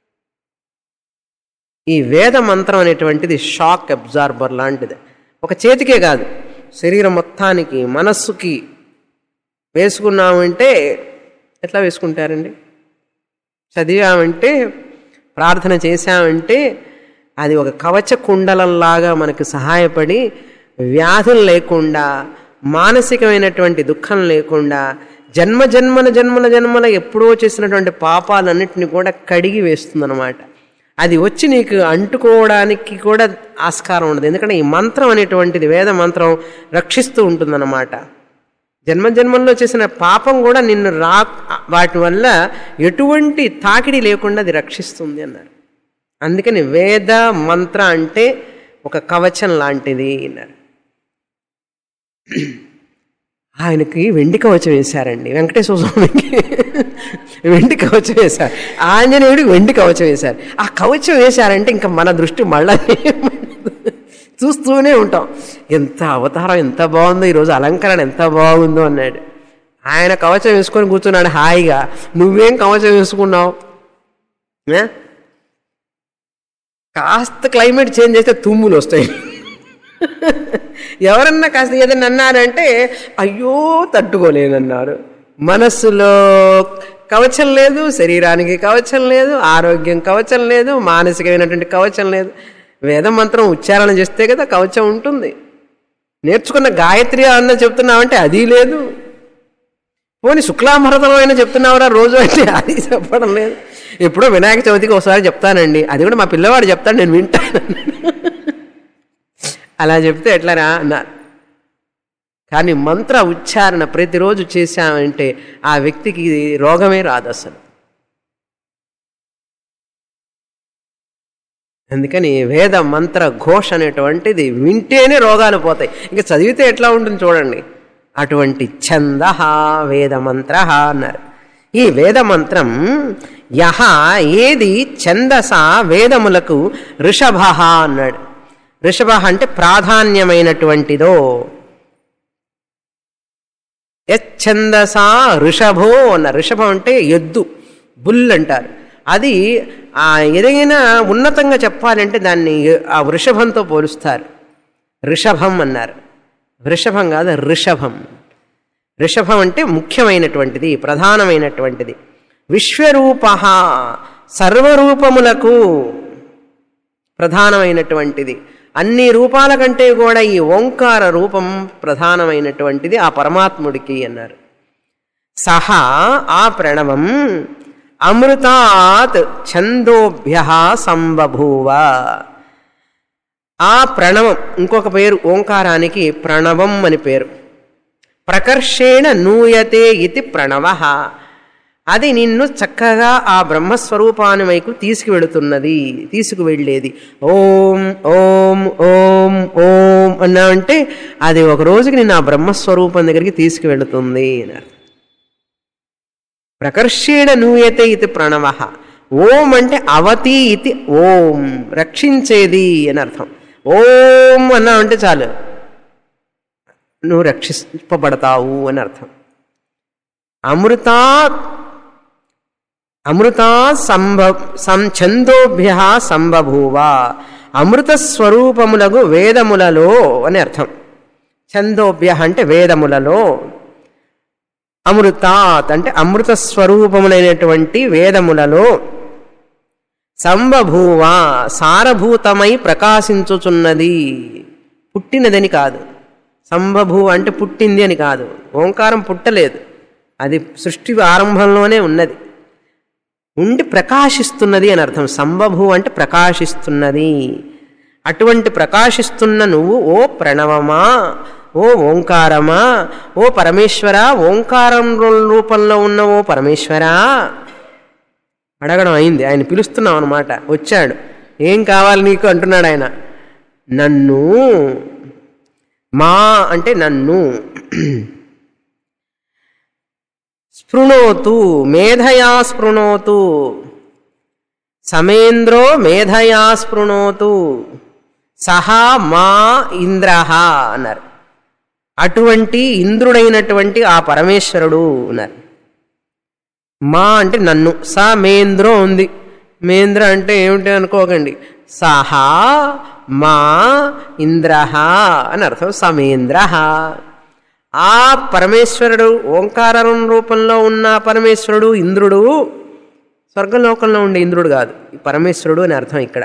ఈ వేద మంత్రం అనేటువంటిది షాక్ అబ్జార్బర్ లాంటిది ఒక చేతికే కాదు శరీరం మొత్తానికి మనస్సుకి వేసుకున్నామంటే ఎట్లా వేసుకుంటారండి చదివామంటే ప్రార్థన చేశామంటే అది ఒక కవచ కుండలంలాగా మనకు సహాయపడి వ్యాధులు లేకుండా మానసికమైనటువంటి దుఃఖం లేకుండా జన్మ జన్మల జన్మల జన్మల ఎప్పుడో చేసినటువంటి పాపాలన్నింటినీ కూడా కడిగి వేస్తుందన్నమాట అది వచ్చి నీకు అంటుకోవడానికి కూడా ఆస్కారం ఉండదు ఎందుకంటే ఈ మంత్రం అనేటువంటిది వేద మంత్రం రక్షిస్తూ ఉంటుందన్నమాట జన్మ జన్మల్లో చేసిన పాపం కూడా నిన్ను రా వాటి వల్ల ఎటువంటి తాకిడి లేకుండా అది రక్షిస్తుంది అన్నారు అందుకని వేద మంత్ర అంటే ఒక కవచం లాంటిది అన్నారు ఆయనకి వెండి కవచం వేశారండి వెంకటేశ్వర స్వామికి వెండి కవచం వేశారు ఆంజనేయుడికి వెండి కవచం వేశారు ఆ కవచం వేశారంటే ఇంకా మన దృష్టి మళ్ళా చూస్తూనే ఉంటాం ఎంత అవతారం ఎంత బాగుందో ఈరోజు అలంకరణ ఎంత బాగుందో అన్నాడు ఆయన కవచం వేసుకొని కూర్చున్నాడు హాయిగా నువ్వేం కవచం వేసుకున్నావు ఏ? కాస్త క్లైమేట్ చేంజ్ చేస్తే తుమ్ములు వస్తాయి ఎవరన్నా కాస్త ఏదైనా అన్నారంటే అయ్యో తట్టుకోలేనన్నారు మనస్సులో కవచం లేదు శరీరానికి కవచం లేదు ఆరోగ్యం కవచం లేదు మానసికమైనటువంటి కవచం లేదు వేద మంత్రం ఉచ్చారణ చేస్తే కదా కవచం ఉంటుంది నేర్చుకున్న గాయత్రి అన్న చెప్తున్నావంటే అది లేదు పోనీ శుక్లాభరతం అయినా చెప్తున్నావురా రోజు అంటే అది చెప్పడం లేదు ఎప్పుడో వినాయక చవితికి ఒకసారి చెప్తానండి అది కూడా మా పిల్లవాడు చెప్తాడు నేను వింటాను అలా చెప్తే ఎట్లరా అన్నారు కానీ మంత్ర ఉచ్చారణ ప్రతిరోజు చేశామంటే ఆ వ్యక్తికి రోగమే రాదు అసలు అందుకని వేద మంత్ర ఘోష అనేటువంటిది వింటేనే రోగాలు పోతాయి ఇంకా చదివితే ఎట్లా ఉంటుంది చూడండి అటువంటి ఛంద వేద మంత్ర అన్నారు ఈ వేద మంత్రం యహ ఏది ఛందస వేదములకు ఋషభ అన్నాడు ఋషభ అంటే ప్రాధాన్యమైనటువంటిదో యచ్ఛందసా ఋషభో అన్న ఋషభం అంటే ఎద్దు బుల్ అంటారు అది ఆ ఏదైనా ఉన్నతంగా చెప్పాలంటే దాన్ని ఆ వృషభంతో పోలుస్తారు ఋషభం అన్నారు వృషభం కాదు ఋషభం ఋషభం అంటే ముఖ్యమైనటువంటిది ప్రధానమైనటువంటిది విశ్వరూప సర్వరూపములకు ప్రధానమైనటువంటిది అన్ని రూపాల కంటే కూడా ఈ ఓంకార రూపం ప్రధానమైనటువంటిది ఆ పరమాత్ముడికి అన్నారు సహా ఆ ప్రణవం అమృతాత్ ఛందోభ్య సంబభూవ ఆ ప్రణవం ఇంకొక పేరు ఓంకారానికి ప్రణవం అని పేరు ప్రకర్షేణ నూయతే ఇది ప్రణవ అది నిన్ను చక్కగా ఆ బ్రహ్మస్వరూపాన్ని వైపు తీసుకువెళుతున్నది తీసుకువెళ్ళేది ఓం ఓం ఓం ఓం అన్నామంటే అది ఒక రోజుకి నిన్ను ఆ బ్రహ్మస్వరూపం దగ్గరికి తీసుకువెళుతుంది అన్నారు ప్రకర్షేణ నూయతే ఇది ప్రణవ ఓం అంటే అవతి ఇది ఓం రక్షించేది అని అర్థం ఓం అన్నా అంటే చాలు నువ్వు రక్షింపబడతావు అని అర్థం అమృతా అమృతా సంభ సం ఛందోభ్య సంబభూవ అమృత స్వరూపములకు వేదములలో అని అర్థం ఛందోభ్య అంటే వేదములలో అమృతాత్ అంటే అమృత స్వరూపములైనటువంటి వేదములలో సంబభూవ సారభూతమై ప్రకాశించుచున్నది పుట్టినదని కాదు సంబభూ అంటే పుట్టింది అని కాదు ఓంకారం పుట్టలేదు అది సృష్టి ఆరంభంలోనే ఉన్నది ఉండి ప్రకాశిస్తున్నది అని అర్థం సంబభూ అంటే ప్రకాశిస్తున్నది అటువంటి ప్రకాశిస్తున్న నువ్వు ఓ ప్రణవమా ఓ ఓంకారమా ఓ పరమేశ్వర ఓంకారం రూపంలో ఉన్న ఓ పరమేశ్వరా అడగడం అయింది ఆయన పిలుస్తున్నాం అనమాట వచ్చాడు ఏం కావాలి నీకు అంటున్నాడు ఆయన నన్ను మా అంటే నన్ను స్పృణోతు మేధయా స్పృణోతు సమేంద్రో మేధయా స్పృణోతు సహా మా ఇంద్ర అన్నారు అటువంటి ఇంద్రుడైనటువంటి ఆ పరమేశ్వరుడు అన్నారు మా అంటే నన్ను సా మేంద్రో ఉంది మేంద్ర అంటే ఏమిటి అనుకోకండి సహా మా ఇంద్ర అని అర్థం సమేంద్ర ఆ పరమేశ్వరుడు ఓంకారం రూపంలో ఉన్న పరమేశ్వరుడు ఇంద్రుడు స్వర్గలోకంలో ఉండే ఇంద్రుడు కాదు ఈ పరమేశ్వరుడు అని అర్థం ఇక్కడ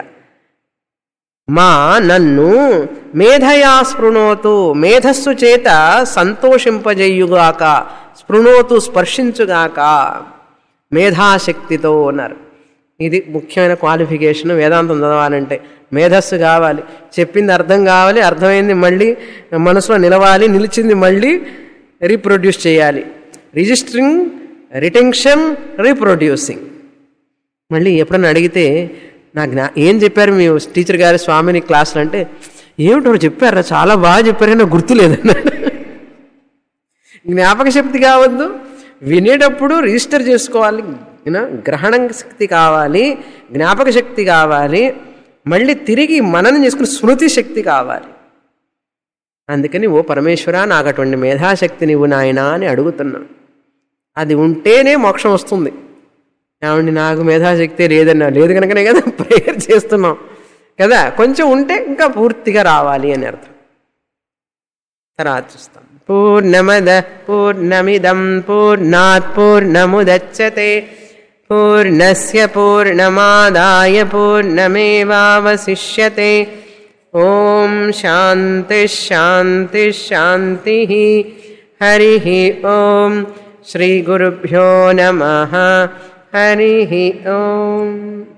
మా నన్ను మేధయా స్పృణోతు మేధస్సు చేత సంతోషింపజేయుగాక స్పృణోతు స్పర్శించుగాక మేధాశక్తితో అన్నారు ఇది ముఖ్యమైన క్వాలిఫికేషన్ వేదాంతం చదవాలంటే మేధస్సు కావాలి చెప్పింది అర్థం కావాలి అర్థమైంది మళ్ళీ మనసులో నిలవాలి నిలిచింది మళ్ళీ రీప్రొడ్యూస్ చేయాలి రిజిస్టరింగ్ రిటెన్షన్ రీప్రొడ్యూసింగ్ మళ్ళీ ఎప్పుడన్నా అడిగితే నా జ్ఞా ఏం చెప్పారు మీ టీచర్ గారు స్వామిని క్లాసులు అంటే ఏమిటో చెప్పారా చాలా బాగా చెప్పారు నాకు గుర్తులేదన్నాడు జ్ఞాపక శక్తి కావద్దు వినేటప్పుడు రిజిస్టర్ చేసుకోవాలి యూనో గ్రహణ శక్తి కావాలి జ్ఞాపక శక్తి కావాలి మళ్ళీ తిరిగి మననం చేసుకుని స్మృతి శక్తి కావాలి అందుకని ఓ పరమేశ్వర నాకు అటువంటి మేధాశక్తి నువ్వు నాయనా అని అడుగుతున్నాను అది ఉంటేనే మోక్షం వస్తుంది ఏమండి నాకు మేధాశక్తి లేదన్నా లేదు కనుకనే కదా ప్రేయర్ చేస్తున్నాం కదా కొంచెం ఉంటే ఇంకా పూర్తిగా రావాలి అని అర్థం తర్వాత చూస్తాం పూర్ణమద పూర్ణమిదం పూర్ణాత్ పూర్ణముదచ్చతే పూర్ణస్య పూర్ణమాదాయ పూర్ణమేవావశిష్యతే ఓం శాంతి శాంతి శాంతి హరి ఓం శ్రీ గురుభ్యో నమ హరి ఓం